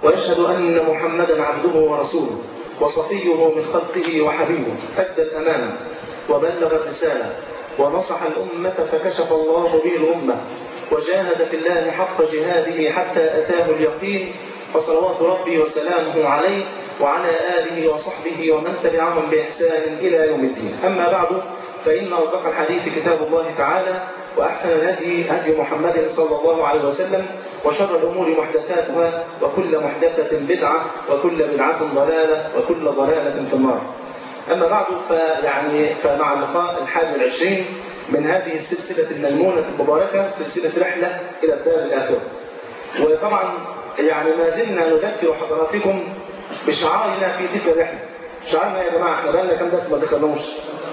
وأشهد أن محمدا عبده ورسوله وصفيه من خلقه وحبيبه أدى الأمانة وبلغ الرسالة ونصح الأمة فكشف الله به الأمة وجاهد في الله حق جهاده حتى أتاه اليقين فصلوات ربي وسلامه عليه وعلى آله وصحبه ومن تبعهم بإحسان إلى يوم الدين أما بعد فإن أصدق الحديث كتاب الله تعالى وأحسن الهدي هدي محمد صلى الله عليه وسلم وشر الأمور محدثاتها وكل محدثة بدعة وكل بدعة ضلالة وكل ضلالة في النار أما بعد فيعني فمع اللقاء الحادي والعشرين من هذه السلسلة الميمونة المباركة سلسلة رحلة إلى الدار الآخرة وطبعا يعني ما زلنا نذكر حضراتكم بشعارنا في تلك الرحلة شعارنا يا جماعة احنا بقالنا كام درس ما ذكرناهوش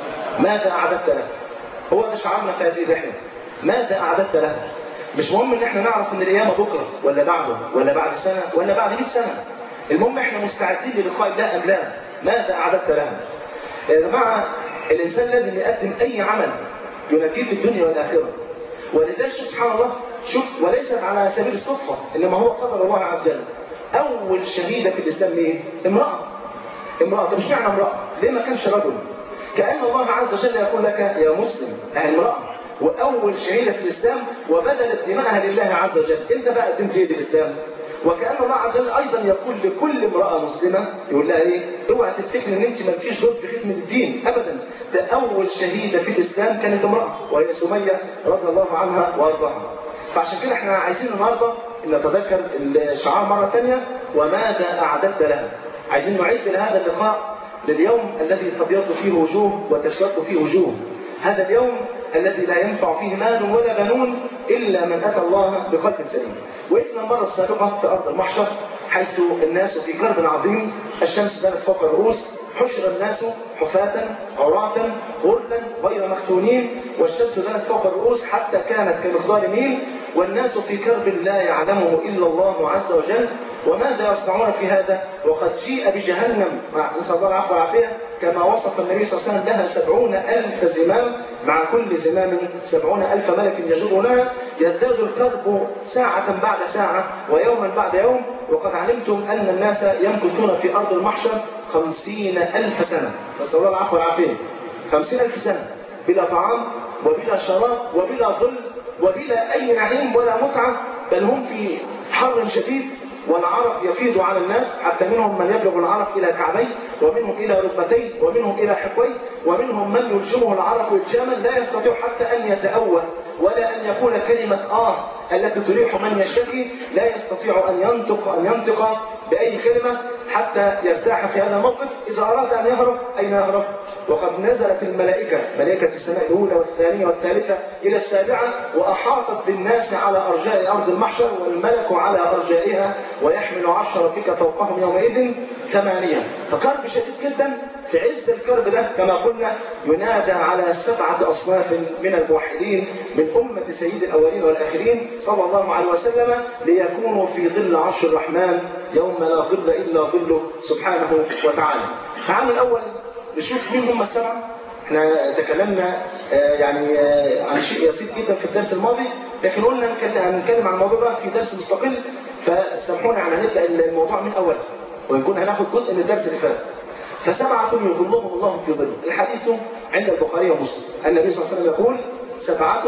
ماذا أعددت له هو ده شعارنا في هذه الرحلة ماذا أعددت له مش مهم ان احنا نعرف ان القيامة بكرة ولا بعده ولا بعد سنة ولا بعد 100 سنة المهم احنا مستعدين للقاء الله أم لا ماذا أعددت له يا جماعة الإنسان لازم يقدم أي عمل ينجيه في الدنيا والآخرة ولذلك شوف سبحان الله شوف وليست على سبيل الصدفة إنما هو قدر الله عز وجل أول شهيدة في الإسلام مين؟ امرأة امرأة طب مش معنى امرأة؟ ليه ما كانش رجل؟ كأن الله عز وجل يقول لك يا مسلم أهل امرأة وأول شهيدة في الإسلام وبذلت دماءها لله عز وجل أنت بقى قدمت إيه للإسلام؟ وكأن الله عز وجل أيضا يقول لكل امرأة مسلمة يقول لها إيه؟ اوعى تفتكر إن أنت مالكيش دور في خدمة الدين أبدا ده أول شهيدة في الإسلام كانت امرأة وهي سمية رضي الله عنها وأرضاها فعشان كده احنا عايزين النهارده نتذكر الشعار مرة ثانية وماذا أعددت لها عايزين نعد لهذا اللقاء لليوم الذي تبيض فيه وجوه وتسود فيه وجوه هذا اليوم الذي لا ينفع فيه مال ولا بنون إلا من أتى الله بقلب سليم وقفنا المرة السابقة في أرض المحشر حيث الناس في كرب عظيم الشمس بانت فوق الرؤوس حشر الناس حفاة عراة غرلا غير مختونين والشمس بانت فوق الرؤوس حتى كانت كمقدار ميل والناس في كرب لا يعلمه إلا الله عز وجل وماذا يصنعون في هذا وقد جيء بجهنم نسأل الله العفو والعافية كما وصف النبي صلى الله عليه وسلم لها سبعون ألف زمام مع كل زمام سبعون ألف ملك يجرونها يزداد الكرب ساعة بعد ساعة ويوما بعد يوم وقد علمتم أن الناس يمكثون في أرض المحشر خمسين ألف سنة نسأل الله العفو والعافية خمسين ألف سنة بلا طعام وبلا شراب وبلا ظل وبلا أي نعيم ولا متعة بل هم في حر شديد والعرق يفيض على الناس حتى منهم من يبلغ العرق إلى كعبيه ومنهم إلى ركبتيه ومنهم إلى حقويه ومنهم من يلجمه العرق إلجاما لا يستطيع حتى أن يتأوه ولا أن يقول كلمة آه التي تريح من يشتكي لا يستطيع أن ينطق أن ينطق بأي كلمة حتى يرتاح في هذا الموقف إذا أراد أن يهرب أين يهرب؟ وقد نزلت الملائكة ملائكة السماء الأولى والثانية والثالثة إلى السابعة وأحاطت بالناس على أرجاء أرض المحشر والملك على أرجائها ويحمل عرش ربك فوقهم يومئذ ثمانية فكرب شديد جدا في عز الكرب ده كما قلنا ينادى على سبعة أصناف من الموحدين من أمة سيد الأولين والآخرين صلى الله عليه وسلم ليكونوا في ظل عرش الرحمن يوم لا ظل إلا ظله سبحانه وتعالى تعالوا الأول نشوف مين هم السبعة احنا تكلمنا يعني عن شيء يسير جدا في الدرس الماضي لكن قلنا هنتكلم عن الموضوع ده في درس مستقل فسامحونا يعني هنبدا الموضوع من اول وان كنا هناخد جزء من الدرس اللي فات فسبعة يظلهم الله في ظله الحديث عند البخاري ومسلم النبي صلى الله عليه وسلم يقول سبعة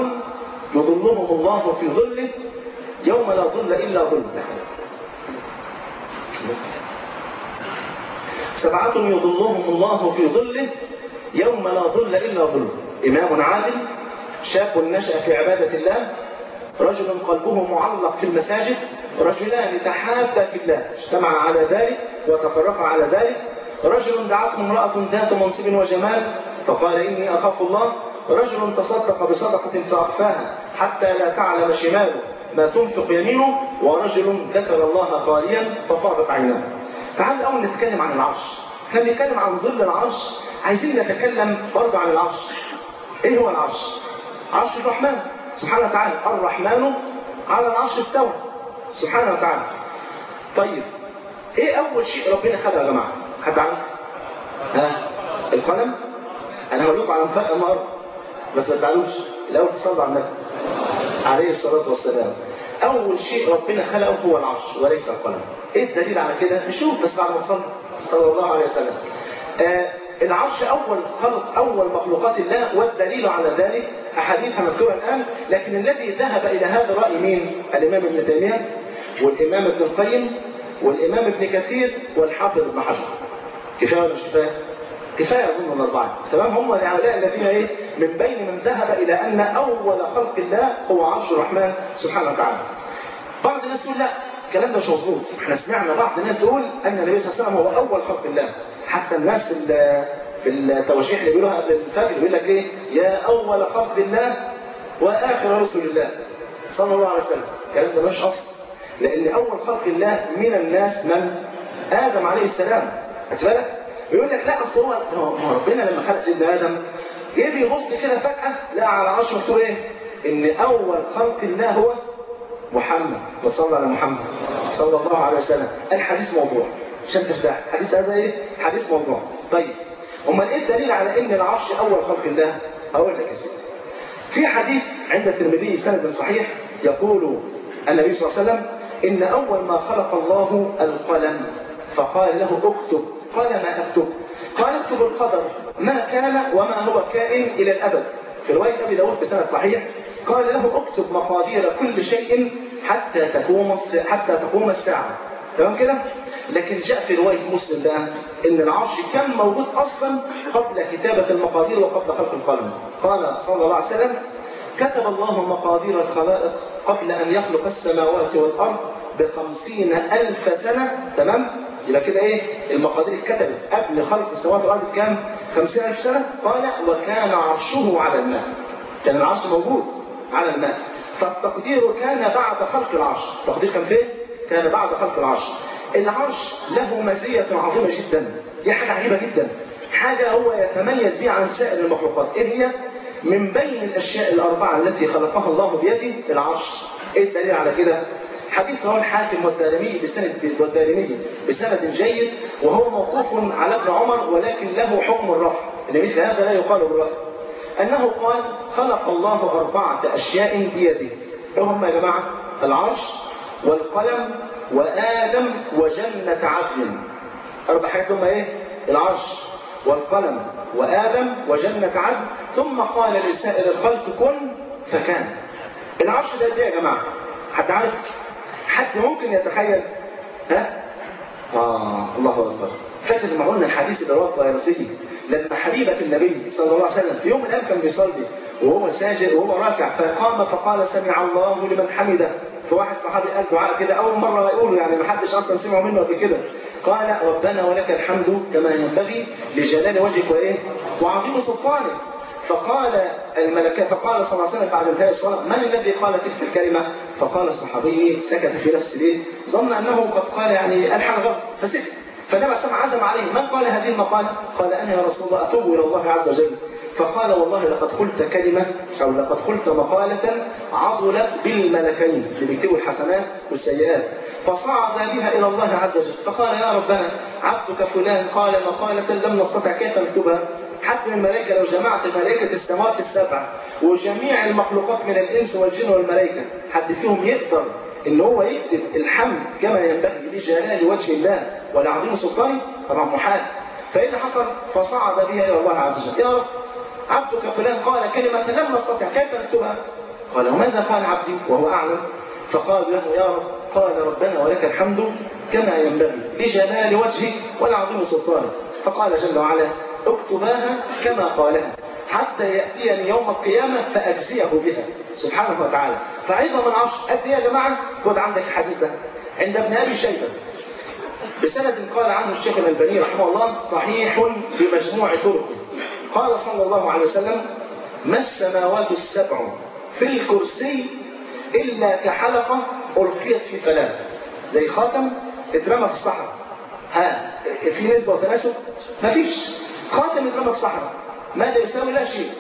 يظلهم الله في ظله يوم لا ظل إلا ظل سبعة يظلهم الله في ظله يوم لا ظل إلا ظل إمام عادل شاب نشأ في عبادة الله رجل قلبه معلق في المساجد رجلان تحابا في الله اجتمعا على ذلك وتفرقا على ذلك رجل دعته امرأة ذات منصب وجمال فقال إني أخاف الله رجل تصدق بصدقة فأخفاها حتى لا تعلم شماله ما تنفق يمينه ورجل ذكر الله خاليا ففاضت عيناه تعال الأول نتكلم عن العرش احنا بنتكلم عن ظل العرش عايزين نتكلم برضه عن العرش ايه هو العرش عرش الرحمن سبحانه وتعالى الرحمن على العرش استوى سبحانه وتعالى طيب ايه اول شيء ربنا خلقه يا جماعه حد عارف ها القلم انا هقول لكم على مفاجاه النهارده بس ما تزعلوش الاول تصلوا على النبي عليه الصلاه والسلام أول شيء ربنا خلقه هو العرش وليس القلم إيه الدليل على كده؟ نشوف بس بعد ما تصلي صلى الله عليه وسلم آه العرش أول خلق أول مخلوقات الله والدليل على ذلك أحاديث هنذكرها الآن لكن الذي ذهب إلى هذا الرأي مين؟ الإمام ابن تيمية والإمام ابن القيم والإمام ابن كثير والحافظ ابن حجر كفاية ولا مش كفاية؟ كفاية أظن الأربعة تمام هم هؤلاء الذين إيه من بين من ذهب إلى أن أول خلق الله هو عرش الرحمن سبحانه وتعالى بعض الناس تقول لا الكلام ده مش مظبوط احنا سمعنا بعض الناس تقول أن النبي صلى الله عليه وسلم هو أول خلق الله حتى الناس في في التواشيح اللي بيقولوها قبل الفجر بيقول لك ايه يا اول خلق الله واخر رسل الله صلى الله عليه وسلم الكلام ده مش اصل لان اول خلق الله من الناس من ادم عليه السلام خدت بالك يقول لك لا اصل هو هو ربنا لما خلق سيدنا ادم جه بيبص كده فجاه لقى على العرش مكتوب ايه ان اول خلق الله هو محمد وصلى على محمد صلى الله عليه وسلم الحديث موضوع عشان ترتاح حديث هذا ايه حديث موضوع طيب امال ايه الدليل على ان العرش اول خلق الله اقول لك يا سيدي في حديث عند الترمذي بسند صحيح يقول النبي صلى الله عليه وسلم ان اول ما خلق الله القلم فقال له اكتب قال ما اكتب قال اكتب القدر ما كان وما هو كائن الى الابد في روايه ابي داود بسند صحيح قال له اكتب مقادير كل شيء حتى تقوم حتى تقوم الساعه تمام كده لكن جاء في رواية مسلم ده ان العرش كان موجود اصلا قبل كتابة المقادير وقبل خلق القلم قال صلى الله عليه وسلم كتب الله مقادير الخلائق قبل ان يخلق السماوات والارض بخمسين الف سنة تمام يبقى كده ايه المقادير اتكتبت قبل خلق السماوات والارض بكام خمسين الف سنة قال وكان عرشه على الماء كان العرش موجود على الماء فالتقدير كان بعد خلق العرش التقدير كان فين كان بعد خلق العرش العرش له مزية عظيمة جدا دي حاجة عجيبة جدا حاجة هو يتميز بها عن سائر المخلوقات ايه هي من بين الاشياء الاربعة التي خلقها الله بيده العرش ايه الدليل على كده حديث رواه الحاكم والدارمي بسند والدارمي بسند جيد وهو موقوف على ابن عمر ولكن له حكم الرفع ان مثل هذا لا يقال بالرأي انه قال خلق الله اربعة اشياء بيده ايه هم يا جماعة العرش والقلم وآدم وجنة عدن أربع حاجات هم إيه؟ العرش والقلم وآدم وجنة عدن ثم قال لسائر الخلق كن فكان العرش ده إيه يا جماعة؟ حد عارف؟ حد ممكن يتخيل؟ ها؟ آه الله أكبر فاكر لما قلنا الحديث اللي رواه الطيرسي لما حبيبك النبي صلى الله عليه وسلم في يوم من الايام كان بيصلي وهو ساجد وهو راكع فقام فقال سمع الله لمن حمده فواحد صحابي قال دعاء كده اول مره يقوله يعني ما حدش اصلا سمعه منه قبل كده قال ربنا ولك الحمد كما ينبغي لجلال وجهك وايه وعظيم سلطانك فقال الملكة فقال صلى الله عليه وسلم بعد انتهاء الصلاة من الذي قال تلك الكلمة فقال الصحابي سكت في نفسه ليه ظن أنه قد قال يعني ألحن غلط فسكت فالنبي صلى عزم عليه من قال هذه المقالة قال أنا يا رسول الله أتوب إلى الله عز وجل فقال والله لقد قلت كلمة أو لقد قلت مقالة عضلت بالملكين اللي بيكتبوا الحسنات والسيئات فصعد بها إلى الله عز وجل فقال يا ربنا عبدك فلان قال مقالة لم نستطع كيف نكتبها حتى من الملائكة لو جمعت ملائكة السماوات السبع وجميع المخلوقات من الإنس والجن والملائكة حد فيهم يقدر ان هو يكتب الحمد كما ينبغي لجلال وجه الله ولعظيم سلطانه طبعا محال فايه اللي حصل فصعد بها الى الله عز وجل يا رب عبدك فلان قال كلمة لم نستطع كيف نكتبها قال وماذا قال عبدي وهو أعلم فقال له يا رب قال ربنا ولك الحمد كما ينبغي لجلال وجهك ولعظيم سلطانك فقال جل وعلا اكتباها كما قالها حتى يأتيني يوم القيامة فأجزيه بها سبحانه وتعالى فأيضا من عرش قد إيه يا جماعة خد عندك الحديث ده عند ابن أبي شيبة بسند قال عنه الشيخ الألباني رحمه الله صحيح بمجموع طرقه قال صلى الله عليه وسلم ما السماوات السبع في الكرسي إلا كحلقة ألقيت في فلاة زي خاتم اترمى في الصحراء ها في نسبة وتناسب مفيش خاتم اترمى في الصحراء ماذا يساوي لا شيء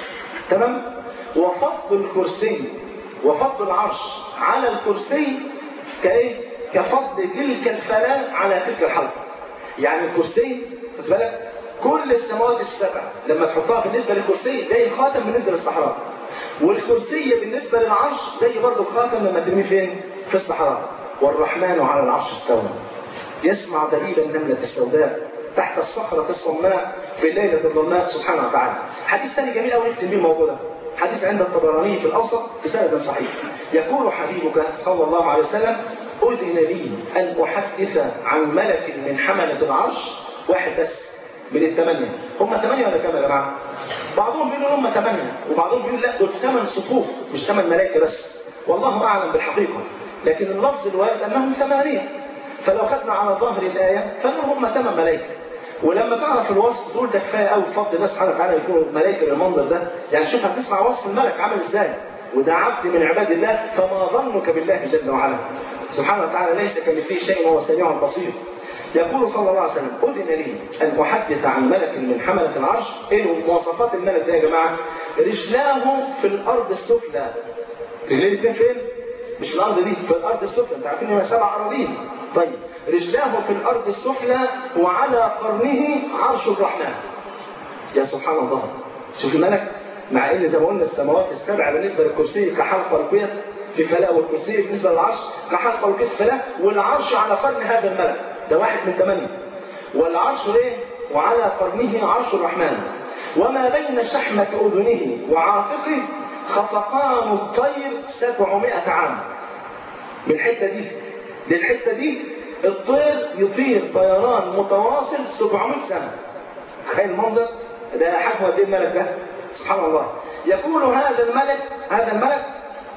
تمام وفضل الكرسي وفضل العرش على الكرسي كايه كفضل تلك الفلاة على تلك الحلقة يعني الكرسي خد بالك كل السماوات السبع لما تحطها بالنسبة للكرسي زي الخاتم بالنسبة للصحراء والكرسي بالنسبة للعرش زي برضه الخاتم لما ترميه فين؟ في الصحراء والرحمن على العرش استوى يسمع دليل النملة السوداء تحت الصخرة الصماء في الليلة الظلماء سبحانه وتعالى حديث ثاني جميل قوي نختم بيه الموضوع ده حديث عند الطبراني في الأوسط بسند صحيح يقول حبيبك صلى الله عليه وسلم أذن لي أن أحدث عن ملك من حملة العرش واحد بس من الثمانية هم ثمانية ولا كام يا جماعة؟ بعضهم بيقولوا هم ثمانية وبعضهم بيقول لا دول ثمان صفوف مش ثمان ملائكة بس والله أعلم بالحقيقة لكن اللفظ الوارد أنهم ثمانية فلو خدنا على ظاهر الآية فإنهم ثمان ملائكة ولما تعرف الوصف تقول ده كفايه قوي بفضل الله سبحانه وتعالى يكون ملائكه بالمنظر ده يعني شوف هتسمع وصف الملك عامل ازاي وده عبد من عباد الله فما ظنك بالله جل وعلا سبحانه وتعالى ليس كمثله شيء وهو السميع البصير يقول صلى الله عليه وسلم أذن لي أن أحدث عن ملك من حملة العرش إيه مواصفات الملك ده يا جماعة رجلاه في الأرض السفلى رجليه الاثنين فين؟ مش في الأرض دي في الأرض السفلى أنت عارفين إن سبع أراضين طيب رجلاه في الأرض السفلى وعلى قرنه عرش الرحمن يا سبحان الله شوف الملك مع ان زي ما قلنا السماوات السبع بالنسبه للكرسي كحلقه ركيت في فلاة والكرسي بالنسبه للعرش كحلقه ركيت في فلاة والعرش على قرن هذا الملك ده واحد من ثمانيه والعرش ايه؟ وعلى قرنه عرش الرحمن وما بين شحمة أذنه وعاتقه خفقان الطير سبعمائة عام من الحتة دي للحتة دي الطير يطير طيران متواصل 700 سنة تخيل المنظر ده حجم قد ايه الملك ده سبحان الله يقول هذا الملك هذا الملك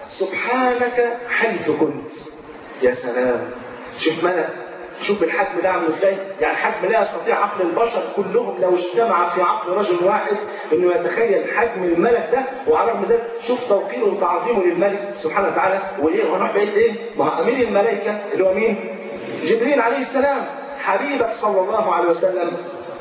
سبحانك حيث كنت يا سلام شوف ملك شوف الحجم ده عامل ازاي يعني حجم لا يستطيع عقل البشر كلهم لو اجتمع في عقل رجل واحد انه يتخيل حجم الملك ده وعلى رغم ذلك شوف توقيره وتعظيمه للملك سبحانه وتعالى وليه هنروح بعيد ايه؟ ما هو امير الملائكه اللي هو مين؟ جبريل عليه السلام حبيبك صلى الله عليه وسلم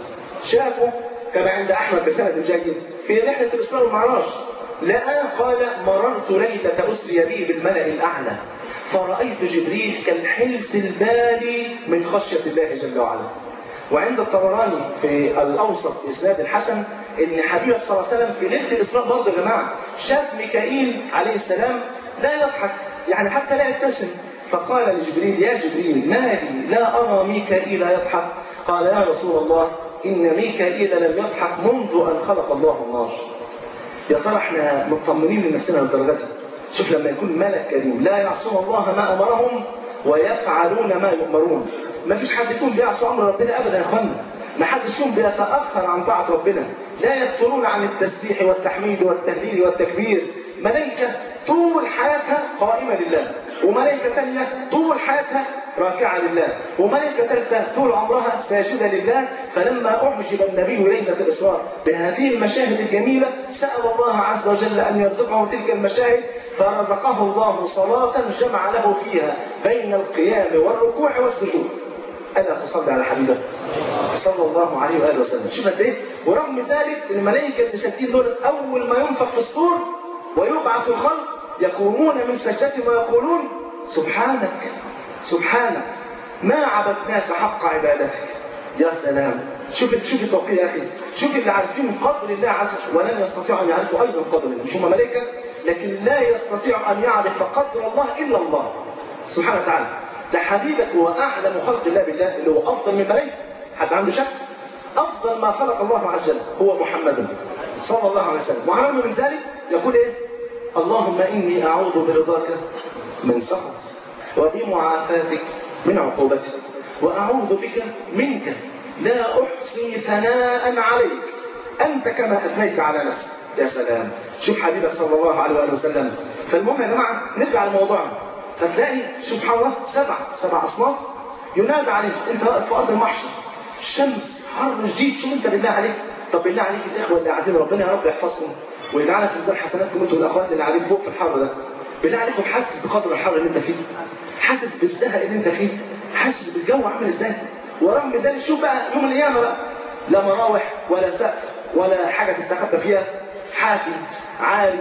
شافه كما عند احمد بسند جيد في رحله الاسراء والمعراج لقى قال مررت ليله اسري بي بالملا الاعلى فرأيت جبريل كالحلس البالي من خشية الله جل وعلا وعند الطبراني في الأوسط إسناد الحسن إن حبيبه صلى الله عليه وسلم في ليلة الإسراء برضه يا جماعة شاف ميكائيل عليه السلام لا يضحك يعني حتى لا يبتسم فقال لجبريل يا جبريل ما لي لا أرى ميكائيل يضحك قال يا رسول الله إن ميكائيل لم يضحك منذ أن خلق الله النار يا ترى احنا مطمنين لنفسنا للدرجة دي شوف لما يكون ملك كريم لا يعصون الله ما امرهم ويفعلون ما يؤمرون ما فيش حد فيهم بيعصي امر ربنا ابدا يا اخوانا ما حدش فيهم بيتاخر عن طاعه ربنا لا يفترون عن التسبيح والتحميد والتهليل والتكبير ملائكه طول حياتها قائمه لله وملائكه ثانيه طول حياتها راكعة لله وملائكة ثالثة طول عمرها ساجدة لله فلما أعجب النبي ليلة الإسراء بهذه المشاهد الجميلة سأل الله عز وجل أن يرزقه تلك المشاهد فرزقه الله صلاة جمع له فيها بين القيام والركوع والسجود ألا تصلي على حبيبك صلى الله عليه وآله وسلم شوف قد إيه ورغم ذلك الملائكة اللي ساكتين دول أول ما ينفخ في الصور ويبعث الخلق يقومون من سجدتهم ويقولون سبحانك سبحانك ما عبدناك حق عبادتك يا سلام شوف شوف التوقيت يا اخي شوف اللي عارفين قدر الله عز وجل ولن يستطيعوا ان يعرفوا ايضا قدر الله مش هم ملائكه لكن لا يستطيع ان يعرف قدر الله الا الله سبحانه وتعالى ده حبيبك هو اعلم خلق الله بالله اللي هو افضل من الملائكه حد عنده شك افضل ما خلق الله عز وجل هو محمد صلى الله عليه وسلم وعلى من ذلك يقول ايه اللهم اني اعوذ برضاك من سخط وبمعافاتك من عقوبتك وأعوذ بك منك لا أحصي ثناء عليك أنت كما أثنيت على نفسك يا سلام شوف حبيبك صلى الله عليه وآله وسلم فالمهم يا جماعة نرجع لموضوعنا فتلاقي سبحان الله سبع سبع أصناف ينادى عليك أنت واقف في أرض المحشر الشمس حر شديد شوف أنت بالله عليك طب بالله عليك الإخوة اللي قاعدين ربنا يا رب يحفظكم ويجعلها في ميزان حسناتكم أنتم الأخوات اللي قاعدين فوق في الحر ده بالله عليكم حاسس بقدر الحر اللي أنت فيه حاسس بالزهق اللي انت فيه حاسس بالجو عامل ازاي ورغم ذلك شوف بقى يوم القيامه بقى لا مراوح ولا سقف ولا حاجه تستخبى فيها حافي عالي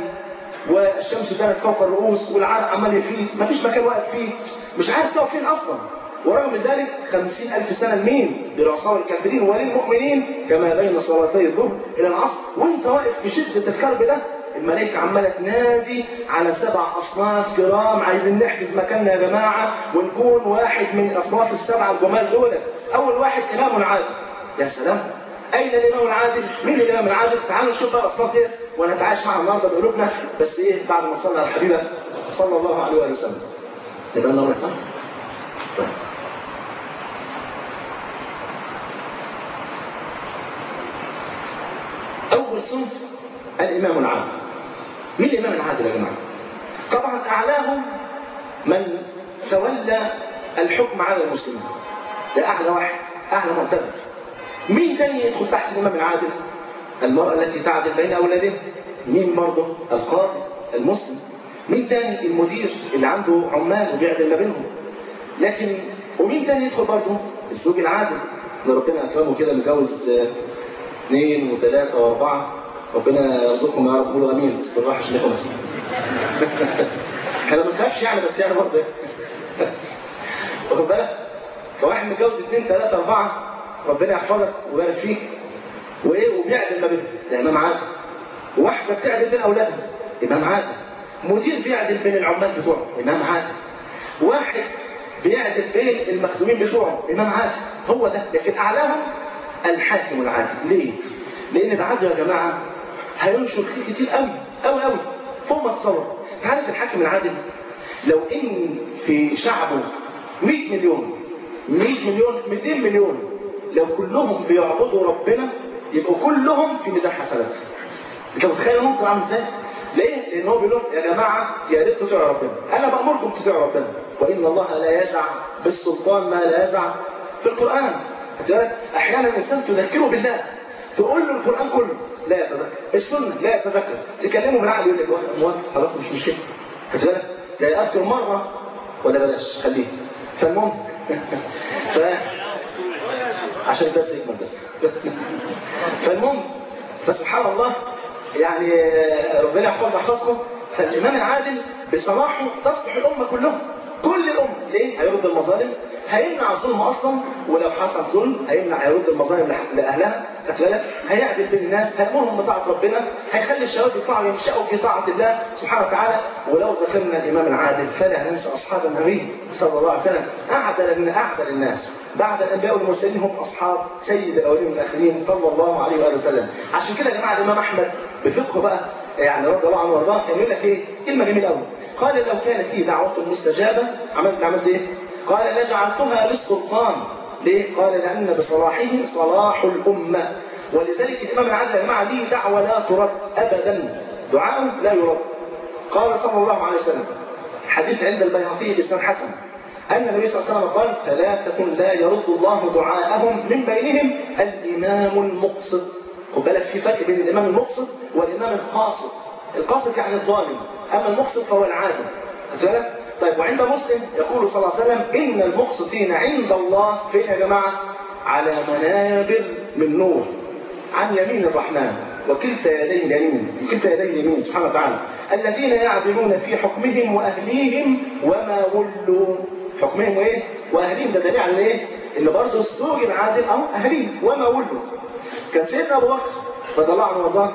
والشمس كانت فوق الرؤوس والعرق عمال يفيد مفيش مكان واقف فيه مش عارف تقف فين اصلا ورغم ذلك خمسين ألف سنة لمين؟ للعصاة الكافرين وللمؤمنين كما بين صلاتي الظهر إلى العصر وأنت واقف في شدة الكرب ده الملائكة عمالة تنادي على سبع أصناف كرام عايزين نحجز مكاننا يا جماعة ونكون واحد من الأصناف السبعة الجمال دول أول واحد إمام عادل يا سلام أين الإمام العادل؟ مين الإمام العادل؟ تعالوا نشوف بقى الأصناف دي ونتعايش معها النهارده بقلوبنا بس إيه بعد ما صلى على الحبيبة صلى الله عليه وآله وسلم. يبقى الله صح؟ طيب. أول صنف الإمام العادل. مين الإمام العادل يا جماعة؟ طبعا أعلاهم من تولى الحكم على المسلمين. ده أعلى واحد، أعلى معتبر. مين تاني يدخل تحت الإمام العادل؟ المرأة التي تعدل بين أولادها. مين برضه؟ القاضي المسلم. مين تاني؟ المدير اللي عنده عمال وبيعدل ما بينهم. لكن ومين تاني يدخل برضه؟ الزوج العادل اللي ربنا أكرمه كده متجوز اثنين وثلاثة وأربعة ربنا يرزقهم يا رب قولوا امين بس بالراحه عشان نخلص احنا ما بنخافش يعني بس يعني برضه واخد بالك فواحد متجوز اثنين ثلاثه اربعه ربنا يحفظك ويبارك فيك وايه وبيعدل ما بينهم ده امام عادل واحده بتعدل بين اولادها امام عادل مدير بيعدل بين العمال بتوعه امام عادل واحد بيعدل بين المخدومين بتوعه امام عادل هو ده لكن اعلاهم الحاكم العادل ليه؟ لان بعده يا جماعه هينشر خير كتير قوي قوي قوي فوق ما تصور عارف الحاكم العادل لو ان في شعبه 100 مليون 100 مليون 200 مليون لو كلهم بيعبدوا ربنا يبقوا كلهم في ميزان حسناته انت متخيل المنظر عامل ازاي؟ ليه؟ لان هو بيقول لهم يا جماعه يا ريت تطيعوا ربنا انا بامركم تطيعوا ربنا وان الله لا يسع بالسلطان ما لا يسع بالقران احيانا الانسان تذكره بالله تقول له القران كله لا يتذكر السنه لا يتذكر تكلمه بالعقل يقول لك موافق خلاص مش مشكله كذلك زي اذكر مره ولا بلاش خليه فالمهم ف عشان الدرس يكمل بس فالمهم فسبحان الله يعني ربنا يحفظنا يحفظكم فالامام العادل بصلاحه تصلح الامه كلهم كل الامه ليه؟ هيرد المظالم هيمنع الظلم اصلا ولو حصل ظلم هيمنع هيرد المظالم لاهلها خدت بالك هيعدل بين الناس هيامرهم بطاعه ربنا هيخلي الشباب يطلعوا ينشأوا في طاعه الله سبحانه وتعالى ولو ذكرنا الامام العادل فلا ننسى اصحاب النبي صلى الله عليه وسلم اعدل من اعدل الناس بعد الانبياء والمرسلين هم اصحاب سيد الاولين والاخرين صلى الله عليه واله وسلم عشان كده يا جماعه الامام احمد بفقه بقى يعني رضي الله عنه وارضاه كان يقول لك ايه كلمه جميله قوي قال لو كانت لي دعوه مستجابه عملت عملت ايه؟ قال لجعلتها للسلطان ليه؟ قال لأن بصلاحه صلاح الأمة ولذلك الإمام العادل يا جماعة ليه دعوة لا ترد أبدا دعاء لا يرد قال صلى الله عليه وسلم حديث عند البيهقي بإسناد حسن أن النبي صلى الله عليه وسلم قال ثلاثة لا يرد الله دعاءهم من بينهم الإمام المقسط خد بالك في فرق بين الإمام المقسط والإمام القاسط القاسط يعني الظالم أما المقسط فهو العادل خد بالك طيب وعند مسلم يقول صلى الله عليه وسلم إن المقسطين عند الله فين يا جماعة على منابر من نور عن يمين الرحمن وكلتا يديه اليمين كلتا يديه اليمين سبحانه وتعالى الذين يعدلون في حكمهم وأهليهم وما ولوا حكمهم ايه واهليهم ده دليل على ايه ان برضه الزوج العادل او اهليه وما ولوا كان سيدنا ابو بكر رضي الله عنه وارضاه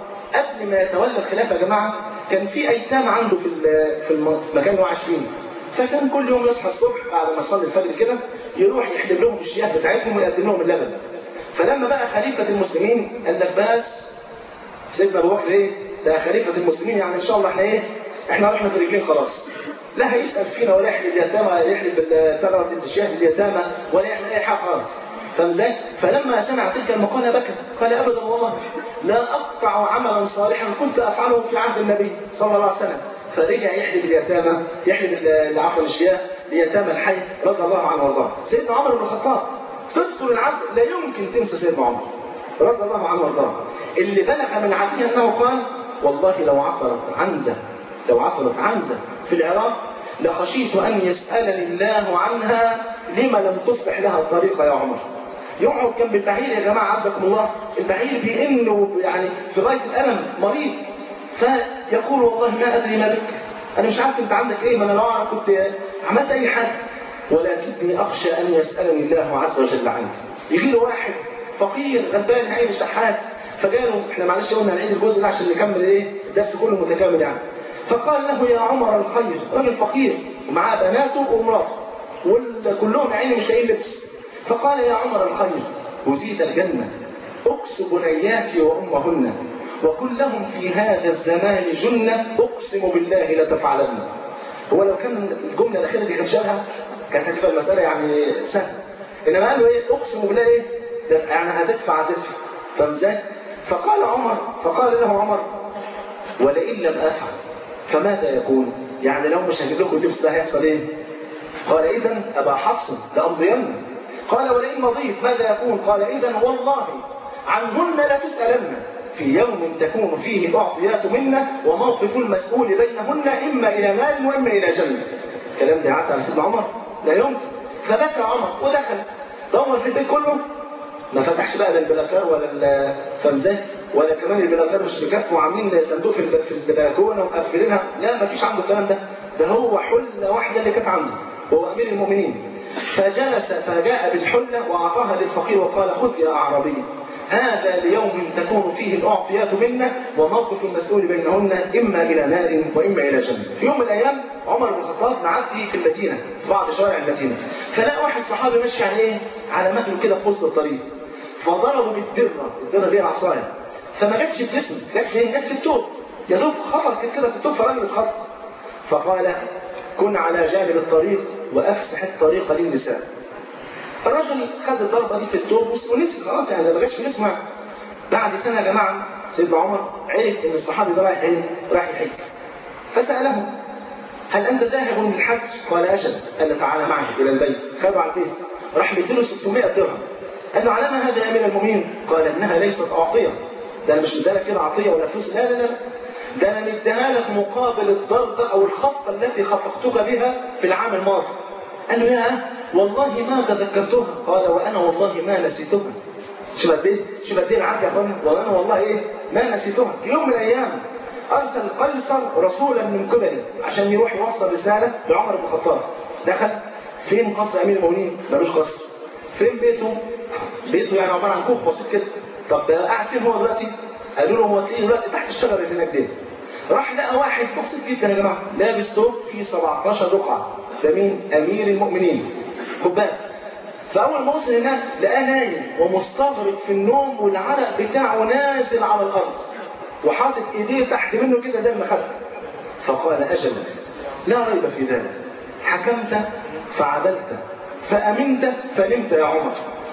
قبل ما يتولى الخلافه يا جماعه كان في ايتام عنده في في المكان اللي هو عايش فيه فكان كل يوم يصحى الصبح بعد ما يصلي الفجر كده يروح يحلب لهم الشياه بتاعتهم ويقدم لهم اللبن فلما بقى خليفه المسلمين قال لك بس سيدنا ابو بكر ايه ده خليفه المسلمين يعني ان شاء الله احنا ايه احنا رحنا في رجلين خلاص لا هيسال فينا ولا يحلب اليتامى ولا يحلب ثمره الشياه اليتامى ولا يعمل اي حاجه خالص فاهم ازاي؟ فلما سمع تلك المقاله بكى قال ابدا والله لا اقطع عملا صالحا كنت افعله في عهد النبي صلى الله عليه وسلم فرجع يحلب اليتامى يحلب عفوا الشياه ليتامى الحي رضي الله عنه وارضاه سيدنا عمر بن الخطاب تذكر العبد لا يمكن تنسى سيدنا عمر رضي الله عنه وارضاه اللي بلغ من عديه انه قال والله لو عثرت عنزه لو عثرت عنزه في العراق لخشيت ان يسالني الله عنها لما لم تصلح لها الطريقه يا عمر يقعد جنب البعير يا جماعه عزكم الله البعير بيئن يعني في غايه الالم مريض فيقول والله ما ادري ما بك انا مش عارف انت عندك ايه ما انا لو اعرف كنت عملت اي حاجه ولكني أخشى أن يسألني الله عز وجل عنك يجي له واحد فقير غلبان عين شحات فقالوا احنا معلش قلنا نعيد الجزء ده عشان نكمل ايه الدرس كله متكامل يعني فقال له يا عمر الخير راجل فقير ومعاه بناته ومراته وكلهم عيني مش لاقيين لبس فقال يا عمر الخير أزيد الجنة أكس بنياتي وأمهن وكلهم في هذا الزمان جنة أقسم بالله لتفعلن هو لو كان الجملة الأخيرة دي كان شالها كانت هتبقى المسألة يعني سهلة إنما قال له إيه أقسم بالله إيه يعني هتدفع هتدفع فاهم ازاي؟ فقال عمر فقال له عمر ولئن لم أفعل فماذا يكون؟ يعني لو مش هجيب لكم اللبس ده هيحصل إيه؟ قال إذا أبا حفص لأمضين قال ولئن مضيت ماذا يكون؟ قال إذا والله عنهن لتسألن في يوم تكون فيه الأعطيات منا وموقف المسؤول بينهن إما إلى نار وإما إلى جنة الكلام ده عدى على سيدنا عمر لا يمكن فبكى عمر ودخل دور في البيت كله ما فتحش بقى لا البلاكار ولا الفمزات ولا كمان البلاكار مش مكفي وعاملين صندوق في في البلكونه ومقفلينها لا ما فيش عنده الكلام ده ده هو حله واحده اللي كانت عنده وهو امير المؤمنين فجلس فجاء بالحله واعطاها للفقير وقال خذ يا اعرابي هذا ليوم تكون فيه الأعطيات منا وموقف المسؤول بينهن إما إلى نار وإما إلى جنة في يوم من الأيام عمر بن الخطاب معدي في المدينة في بعض شوارع المدينة فلقى واحد صحابي ماشي على إيه على مهله كده في وسط الطريق فضربه بالدرة الدرة اللي هي العصاية فما جاتش الجسم جت فين؟ جت في التوب يا دوب خبط كده في التوب فالراجل اتخط فقال كن على جانب الطريق وافسح الطريق للنساء الرجل خد الضربه دي في التوب ونسي خلاص يعني ما جاتش في جسمه بعد سنه يا جماعه سيدنا عمر عرف ان الصحابي ده رايح ايه؟ رايح يحج فساله هل انت ذاهب للحج؟ قال اجل قال تعالى معي الى البيت خده على البيت راح مديله 600 درهم قال له على ما هذا يا امير المؤمنين؟ قال انها ليست اعطيه ده انا مش مديها لك كده عطيه ولا فلوس لا لا لا ده انا مديها لك مقابل الضربه او الخفقه التي خفقتك بها في العام الماضي قال له يا والله ما تذكرتها قال وانا والله ما نسيتها شوف قد ايه شوف قد ايه العدل يا اخوانا وانا والله ايه ما نسيتها في يوم من الايام ارسل قيصر رسولا من قبلي عشان يروح يوصل رساله لعمر بن الخطاب دخل فين قصر امير المؤمنين ملوش قصر فين بيته بيته يعني عباره عن كوخ بسيط كده طب قاعد فين هو دلوقتي قالوا له هو تلاقيه دلوقتي تحت الشجر اللي هناك ده راح لقى واحد بسيط جدا يا جماعه لابس ثوب فيه 17 رقعه ده مين امير المؤمنين خد بالك فاول ما وصل هناك لقاه نايم ومستغرق في النوم والعرق بتاعه نازل على الارض وحاطط ايديه تحت منه كده زي المخده فقال اجل لا ريب في ذلك حكمت فعدلت فامنت سلمت يا عمر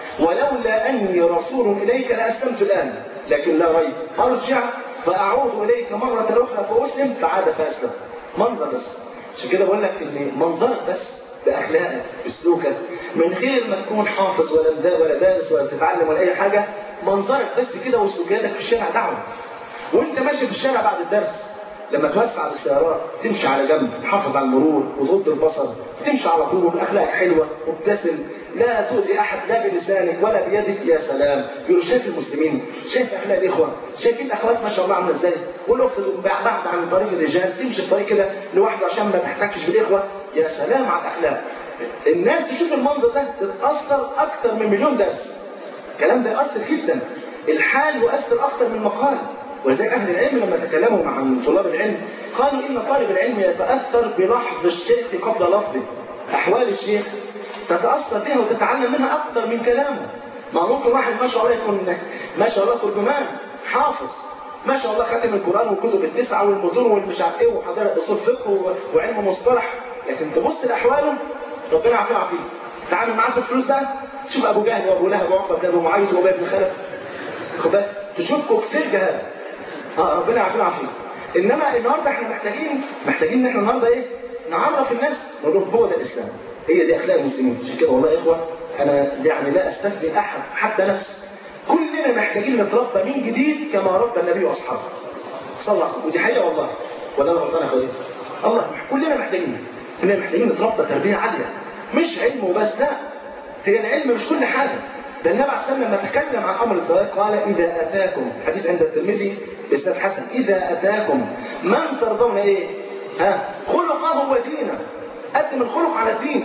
ولولا اني رسول اليك لاسلمت الان لكن لا ريب ارجع فاعود اليك مره اخرى فاسلم فعاد فاسلم منظر بس عشان كده بقول لك ان منظرك بس باخلاقك بسلوكك من غير ما تكون حافظ ولا مدا ولا دارس ولا بتتعلم ولا اي حاجه منظرك بس كده وسلوكياتك في الشارع دعوه وانت ماشي في الشارع بعد الدرس لما توسع السيارات تمشي على جنب تحافظ على المرور وتغض البصر تمشي على طول اخلاقك حلوه مبتسم لا تؤذي احد لا بلسانك ولا بيدك يا سلام يقول شايف المسلمين شايف اخلاق الاخوه شايفين الاخوات ما شاء الله عامله ازاي والاخت بعد عن طريق الرجال تمشي في طريق كده لوحده عشان ما تحتكش بالاخوه يا سلام على الاخلاق الناس تشوف المنظر ده تتاثر اكتر من مليون درس الكلام ده يؤثر جدا الحال يؤثر اكتر من مقال ولذلك اهل العلم لما تكلموا مع طلاب العلم قالوا ان طالب العلم يتاثر بلحظ الشيخ قبل لفظه احوال الشيخ تتاثر بها وتتعلم منها اكثر من كلامه ما ممكن واحد ما شاء الله يكون ما شاء الله ترجمان حافظ ما شاء الله ختم القران والكتب التسعه والمتون والمش عارف ايه وحضاره اصول فقه وعلم مصطلح لكن تبص لاحواله ربنا يعافيه ويعافيه تعامل معاه في الفلوس بقى شوف ابو جهل وابو لهب وعقبه بن ابي معيط وابي بن خلف خد بالك تشوفكم كتير جهال اه ربنا يعافينا ويعافيه انما النهارده احنا محتاجين محتاجين ان احنا النهارده ايه نعرف الناس نقول لهم هو ده الاسلام هي دي اخلاق المسلمين عشان كده والله يا اخوه انا يعني لا استثني احد حتى نفسي كلنا محتاجين نتربى من جديد كما ربى النبي واصحابه صلى الله عليه وسلم ودي حقيقه والله ولا انا غلطان يا اخويا الله كلنا محتاجين كلنا محتاجين نتربى تربيه عاليه مش علم وبس لا هي العلم مش كل حاجه ده النبي عليه الصلاه لما تكلم عن امر الزواج قال اذا اتاكم حديث عند الترمذي باسناد حسن اذا اتاكم من ترضون ايه؟ ها خلقه ودينه قدم الخلق على الدين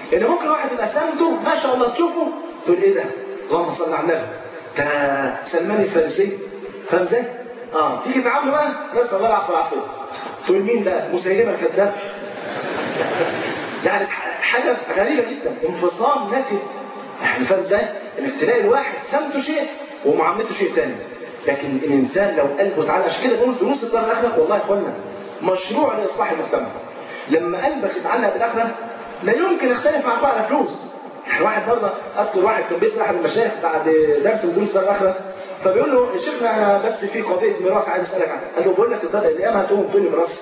ان ممكن واحد يبقى سمته ما شاء الله تشوفه تقول ايه ده اللهم صل على النبي ده سلمان الفارسي فاهم ازاي اه تيجي تعامله بقى نسال الله العفو والعافيه تقول مين ده مسيلمه الكذاب يعني حاجه غريبه جدا انفصام نكد يعني فاهم ازاي انك تلاقي الواحد سمته شيء ومعاملته شيء ثاني لكن الانسان لو قلبه اتعلق عشان كده بقول دروس الدار الاخره والله يا اخوانا مشروع لاصلاح المجتمع لما قلبك يتعلق بالاخره لا يمكن يختلف معك على فلوس يعني واحد مره اذكر واحد كان بيسال احد المشايخ بعد درس من دروس الدار الاخره فبيقول له يا شيخنا انا بس في قضيه ميراث عايز اسالك عنها قال له بقول لك الدار الايام هتقوم تقول لي ميراث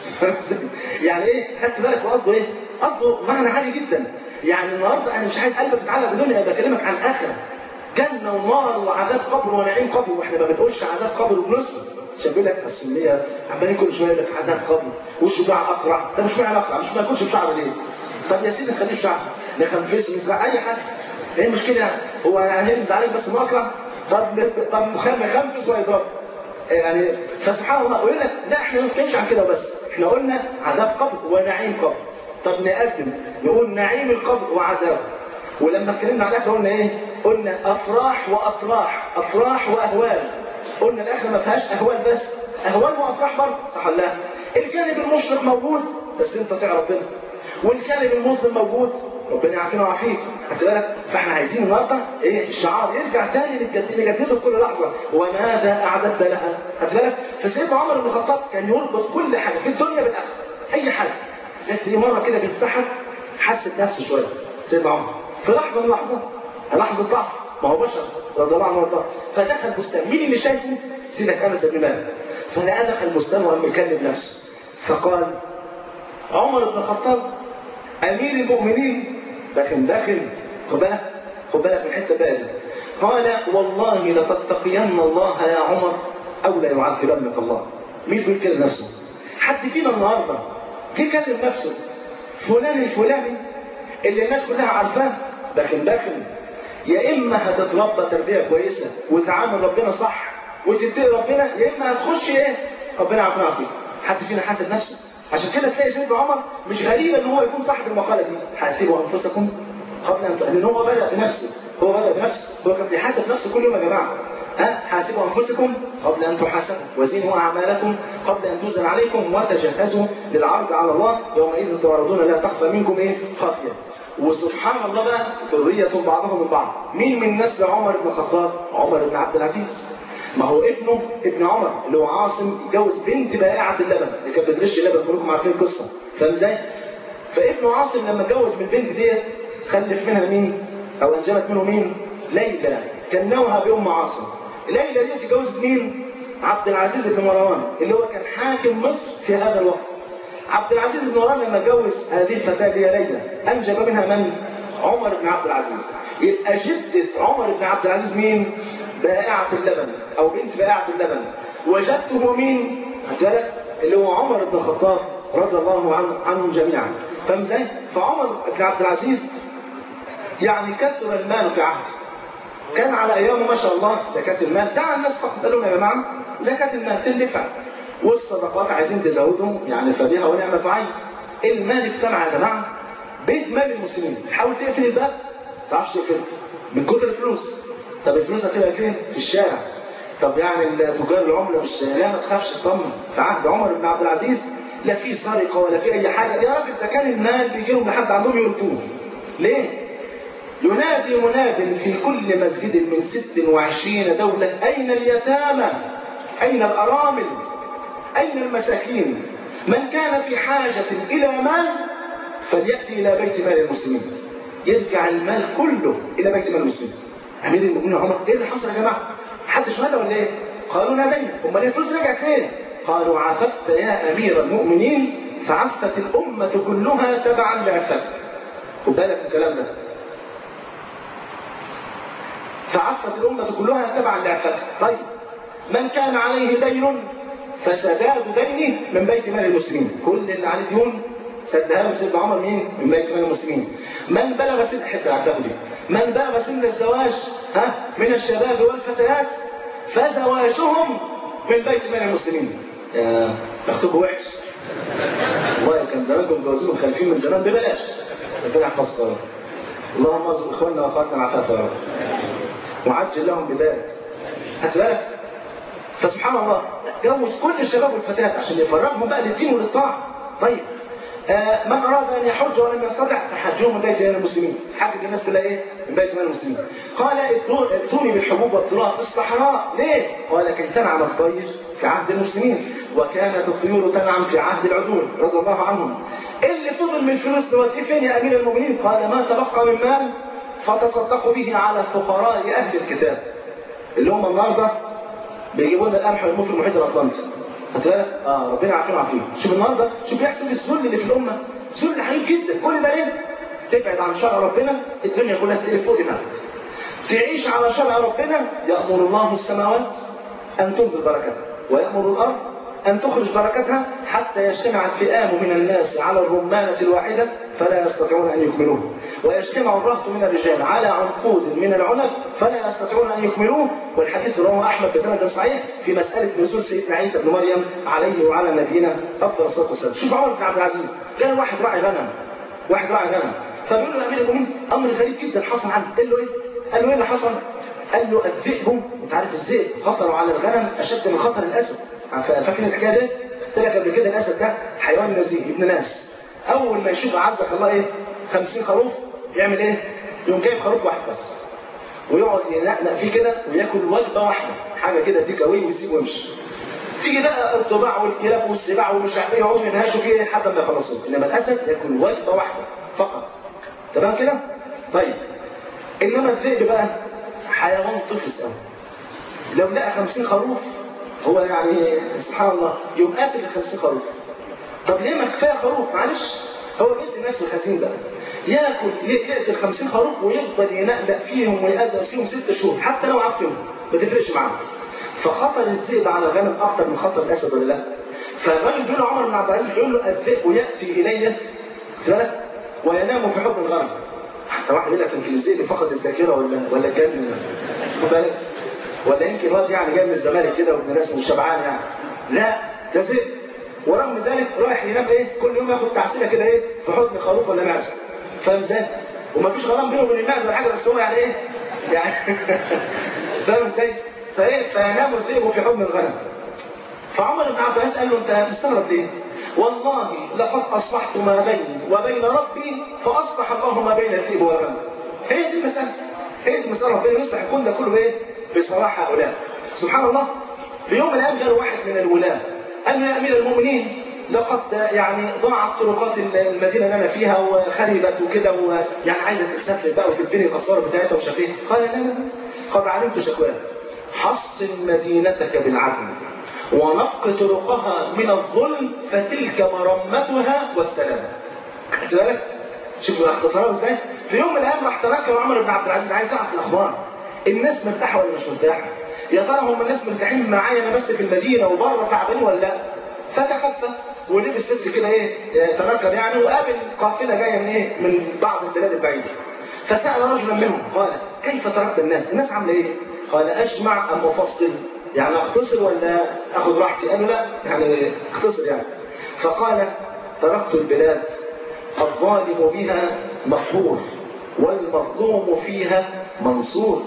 يعني ايه خدت بالك قصده ايه قصده معنى عالي جدا يعني النهارده انا مش عايز قلبك يتعلق بدنيا بكلمك عن اخره جنه ونار وعذاب قبر ونعيم قبر واحنا ما بنقولش عذاب قبر وبنسكت عشان بيقول لك السنيه عمالين كل شويه يقول لك عذاب قبر وشجاع اقرع ده مش معنى اقرع مش ما يكونش بشعر ليه؟ طب يا سيدي خليه بشعر نخنفسه نزرع اي حاجه ايه المشكله يعني؟ هو يعني هي عليك بس انه اقرع طب طب نخنفس ويضرب يعني فسبحان الله ويقول لك لا احنا ما بنتكلمش عن كده وبس احنا قلنا عذاب قبر ونعيم قبر طب نقدم نقول نعيم القبر وعذابه ولما اتكلمنا على الاخره قلنا ايه؟ قلنا افراح واطراح افراح واهوال قلنا الاخره ما فيهاش اهوال بس اهوال وافراح برضه صح ولا لا؟ الجانب المشرق موجود بس انت تطيع ربنا والجانب المسلم موجود ربنا يعافينا ويعافيك خدت بالك فاحنا عايزين النهارده ايه الشعار يرجع تاني نجدده كل لحظه وماذا اعددت لها خدت بالك فسيدنا عمر بن الخطاب كان يربط كل حاجه في الدنيا بالاخره اي حاجه زي تلاقيه مره كده بيتسحب حس بنفسه شويه سيدنا عمر في لحظه من اللحظات لحظه ضعف ما هو بشر رضي الله عنه وارضاه فدخل بستان مين اللي شايفه؟ سيدك انس بن مالك فلقى دخل بستان وقام يكلم نفسه فقال عمر بن الخطاب امير المؤمنين داخل داخل خد بالك خد بالك من الحته بقى دي قال والله لتتقين الله يا عمر او لا يعذبنك الله مين بيقول كده لنفسه؟ حد فينا النهارده جه كلم نفسه فلان الفلاني اللي الناس كلها عارفاه داخل داخل يا اما هتتربى تربيه كويسه وتعامل ربنا صح وتتقي ربنا يا اما هتخش ايه؟ ربنا يعافينا فيك حد فينا حاسب نفسه عشان كده تلاقي سيدنا عمر مش غريب ان هو يكون صاحب المقاله دي حاسبوا انفسكم قبل ان لان هو بدا بنفسه هو بدا بنفسه هو كان بيحاسب نفسه كل يوم يا جماعه ها حاسبوا انفسكم قبل ان تحاسبوا وزنوا اعمالكم قبل ان توزن عليكم وتجهزوا للعرض على الله يومئذ تعرضون لا تخفى منكم ايه خافيه وسبحان الله بقى ذرية بعضهم من بعض مين من نسل عمر بن الخطاب عمر بن عبد العزيز ما هو ابنه ابن عمر اللي هو عاصم جوز بنت بائعة اللبن اللي كانت بتغش اللبن كلكم عارفين القصة فاهم ازاي؟ فابنه عاصم لما اتجوز من البنت ديت خلف منها مين؟ او انجبت منه مين؟ ليلى كنوها بام عاصم ليلى دي اتجوزت مين؟ عبد العزيز بن مروان اللي هو كان حاكم مصر في هذا الوقت عبد العزيز بن مروان لما اتجوز هذه الفتاة اللي هي ليلى أنجب منها من؟ عمر بن عبد العزيز يبقى جدة عمر بن عبد العزيز مين؟ بائعة اللبن أو بنت بائعة اللبن وجدته مين؟ خدت بالك؟ اللي هو عمر بن الخطاب رضي الله عنه عنهم جميعا فاهم ازاي؟ فعمر بن عبد العزيز يعني كثر المال في عهده كان على ايامه ما شاء الله زكاة المال دعا الناس فقط قال لهم يا جماعه زكاة المال تندفع والصدقات عايزين تزودهم يعني فبها ونعمة عين المال اجتمع يا جماعه بيت مال المسلمين حاول تقفل الباب ما تعرفش تقفله من كتر الفلوس طب الفلوس هتبقى فين؟ في الشارع طب يعني تجار العمله مش لا ما تخافش تطمن في عهد عمر بن عبد العزيز لا في سرقه ولا في اي حاجه يا راجل ده كان المال بيجي لهم لحد عندهم يردوه ليه؟ ينادي مناد في كل مسجد من 26 دولة أين اليتامى؟ أين الأرامل؟ أين المساكين؟ من كان في حاجة إلى مال فليأتي إلى بيت مال المسلمين. يرجع المال كله إلى بيت مال المسلمين. أمير المؤمنين عمر إيه اللي حصل يا جماعة؟ محدش نادى ولا إيه؟ قالوا نادينا، أمال الفلوس رجعت فين؟ قالوا عففت يا أمير المؤمنين فعفت الأمة كلها تبعا لعفتك. خد بالك من الكلام ده. فعفت الأمة كلها تبعا لعفتها طيب من كان عليه دين فسداد دينه من بيت مال المسلمين كل اللي عليه ديون سدها له سيدنا عمر مين؟ من بيت مال المسلمين من بلغ سن حتى عبده دي من بلغ سن الزواج ها من الشباب والفتيات فزواجهم من بيت مال المسلمين يا بختكم وحش والله كان زمانكم متجوزين خالفين من زمان ببلاش ربنا يحفظكم يا رب اللهم ارزق اخواننا واخواتنا العفاف يا رب وعجل لهم بذلك هات بالك فسبحان الله جوز كل الشباب والفتيات عشان يفرغهم بقى للدين وللطاعه طيب آه من اراد ان يحج ولم يستطع فحجهم من بيت مال المسلمين حجج الناس كلها ايه من بيت مال المسلمين قال ائتوني بالحبوب وابتلوها في الصحراء ليه قال كي تنعم الطير في عهد المسلمين وكانت الطيور تنعم في عهد العدول رضي الله عنهم اللي فضل من الفلوس نوديه فين يا امير المؤمنين قال ما تبقى من مال فتصدقوا به على فقراء اهل الكتاب اللي هم النهارده بيجيبوا لنا القمح ويرموه في المحيط الاطلنطي هتلاقي اه ربنا يعافينا ويعافيهم شوف النهارده شوف بيحصل الذل اللي في الامه ذل حقيقي جدا كل ده ليه؟ تبعد عن شرع ربنا الدنيا كلها تقلب فوق دماغك تعيش على شرع ربنا يامر الله السماوات ان تنزل بركتها ويامر الارض أن تخرج بركتها حتى يجتمع الفئام من الناس على الرمانة الواحدة فلا يستطيعون أن يكملوه ويجتمع الرهط من الرجال على عنقود من العنب فلا يستطيعون أن يكملوه والحديث رواه أحمد بسند صحيح في مسألة نزول سيدنا عيسى بن مريم عليه وعلى نبينا أفضل الصلاة والسلام شوف عمر بن عبد العزيز كان واحد راعي غنم واحد راعي غنم فبيقول له أمير المؤمنين أمر غريب جدا حصل عنه قال له إيه؟ قال له إيه اللي حصل؟ قال له الذئب انت عارف الذئب خطره على الغنم اشد من خطر الاسد فاكر الحكايه دي؟ قلت لك قبل كده الاسد ده حيوان نزيه ابن ناس اول ما يشوف اعزك الله ايه 50 خروف يعمل ايه؟ يقوم جايب خروف واحد بس ويقعد ينقنق فيه كده وياكل وجبه واحده حاجه كده تيك اواي ويسيب ويمشي تيجي بقى الضباع والكلاب والسباع ومش عارف ايه يقعدوا ينهشوا فيه لحد ما يخلصوه انما الاسد ياكل وجبه واحده فقط تمام كده؟ طيب انما الذئب بقى حيوان طفس قوي لو لقى 50 خروف هو يعني سبحان الله يقوم قاتل ال 50 خروف طب ليه ما كفايه خروف معلش هو بيدي نفسه الخزين ده ياكل يقتل 50 خروف ويفضل ينقنق فيهم ويأزأز فيهم ست شهور حتى لو عفهم ما تفرقش معاه فخطر الذئب على الغنم اكتر من خطر الاسد ولا لا؟ فالراجل بيقول عمر بن عبد العزيز بيقول له الذئب ياتي الي وينام في حضن الغنم حتى واحد يقول لك يمكن الذئب فقد الذاكره ولا ولا كان بالك ولا يمكن الواد يعني جاي من الزمالك كده وابن ناس شبعان يعني لا ده ذئب ورغم ذلك رايح ينام ايه كل يوم ياخد تعسيله كده ايه في حضن خروف ولا معزه فاهم ازاي؟ ومفيش غرام بينه وبين المعزه ولا حاجه بس هو يعني ايه؟ يعني فاهم ازاي؟ فايه فينام الذئب في حضن الغنم فعمر بن عبد العزيز قال له انت مستغرب ليه؟ والله لقد اصلحت ما بيني وبين ربي فاصلح الله ما بين الذئب والغنم هي دي المساله هي دي المساله ربنا يصلح الكون ده كله ايه؟ بصلاح هؤلاء سبحان الله في يوم من الايام جاء واحد من الولاة قال له يا امير المؤمنين لقد يعني ضاعت طرقات المدينه اللي انا فيها وخربت وكده ويعني عايزه تتسفلت بقى وتتبني الاسوار بتاعتها ومش عارف ايه قال لا لا قد علمت شكواك حصن مدينتك بالعدل ونق طرقها من الظلم فتلك مرمتها والسلام خدت بالك؟ شوفوا اختصارها ازاي؟ في يوم من الايام راح تنكر عمر بن عبد العزيز عايز يعرف الاخبار الناس مرتاحه ولا مش مرتاحه؟ يا ترى هم الناس مرتاحين معايا انا بس في المدينه وبره تعبانين ولا لا؟ فتخفى ولبس لبس كده ايه تنكر يعني وقابل قافله جايه من ايه؟ من بعض البلاد البعيده. فسال رجلا منهم قال كيف تركت الناس؟ الناس عامله ايه؟ قال اجمع ام افصل؟ يعني اختصر ولا اخذ راحتي؟ قالوا لا يعني اختصر يعني. فقال تركت البلاد الظالم بها مقهور والمظلوم فيها منصور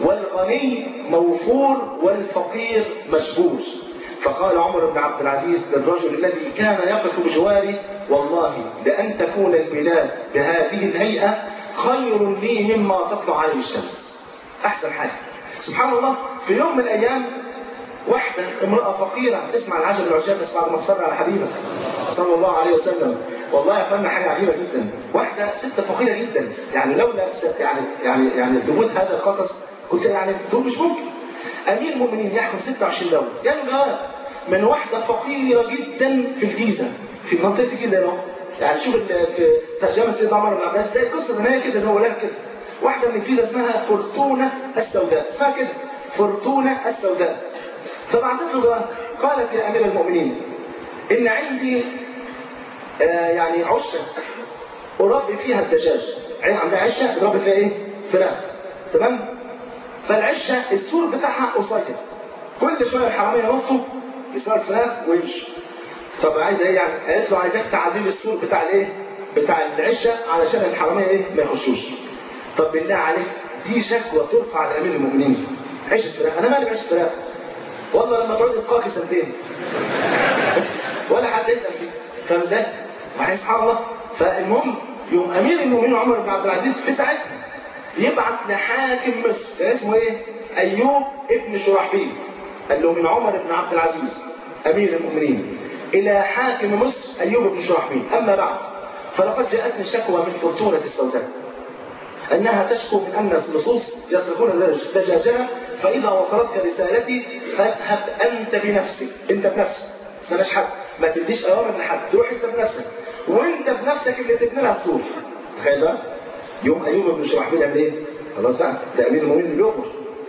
والغني موفور والفقير مجبور فقال عمر بن عبد العزيز للرجل الذي كان يقف بجواري والله لأن تكون البلاد بهذه الهيئة خير لي مما تطلع عليه الشمس أحسن حاجة سبحان الله في يوم من الأيام واحدة امرأة فقيرة اسمع العجب العجاب بس بعد ما تصلي على حبيبك صلى الله عليه وسلم والله يا اخوانا حاجة عجيبة جدا واحدة ست فقيرة جدا يعني لولا يعني يعني يعني ثبوت هذا القصص كنت يعني تقول مش ممكن امير المؤمنين يحكم 26 دولة جاله جواب من واحدة فقيرة جدا في الجيزة في منطقة الجيزة هنا يعني شوف في ترجمة سيدنا عمر بن عبد العزيز تلاقي قصة زمان كده زي ما كده واحدة من الجيزة اسمها فرتونة السوداء اسمها كده فرتونة السوداء فبعثت له جواب قالت يا امير المؤمنين ان عندي آه يعني عشه اربي فيها الدجاج عندها عشه بتربي فيها ايه؟ فراخ تمام؟ فالعشه السور بتاعها قصير كل شويه الحراميه ينطوا يسرقوا الفراخ ويمشوا طب عايزه ايه يعني؟ قالت له عايزاك تعديل السور بتاع الايه؟ بتاع العشه علشان الحراميه ايه؟ ما يخشوش. طب بالله عليك دي شكوى ترفع لامير المؤمنين. عيش الفراخ، انا مالي بعيش الفراخ. والله لما تقعد تقاكي سنتين. ولا حد يسال فيه. فاهم ازاي؟ وبعدين سبحان الله فالمهم يوم امير المؤمنين عمر بن عبد العزيز في ساعتها يبعت لحاكم مصر كان اسمه ايه؟ ايوب ابن شرحبيل. قال له من عمر بن عبد العزيز امير المؤمنين الى حاكم مصر ايوب بن شرحبيل اما بعد فلقد جاءتني شكوى من فرتونه السوداء انها تشكو من ان اللصوص يسرقون دجاجها فاذا وصلتك رسالتي فاذهب انت بنفسك انت بنفسك سنش حد ما تديش اوامر لحد تروح انت بنفسك وانت بنفسك اللي تبني لها السور تخيل بقى يوم ايوب بن شرحبيل قال ايه؟ خلاص بقى ده امير المؤمنين اللي بيؤمر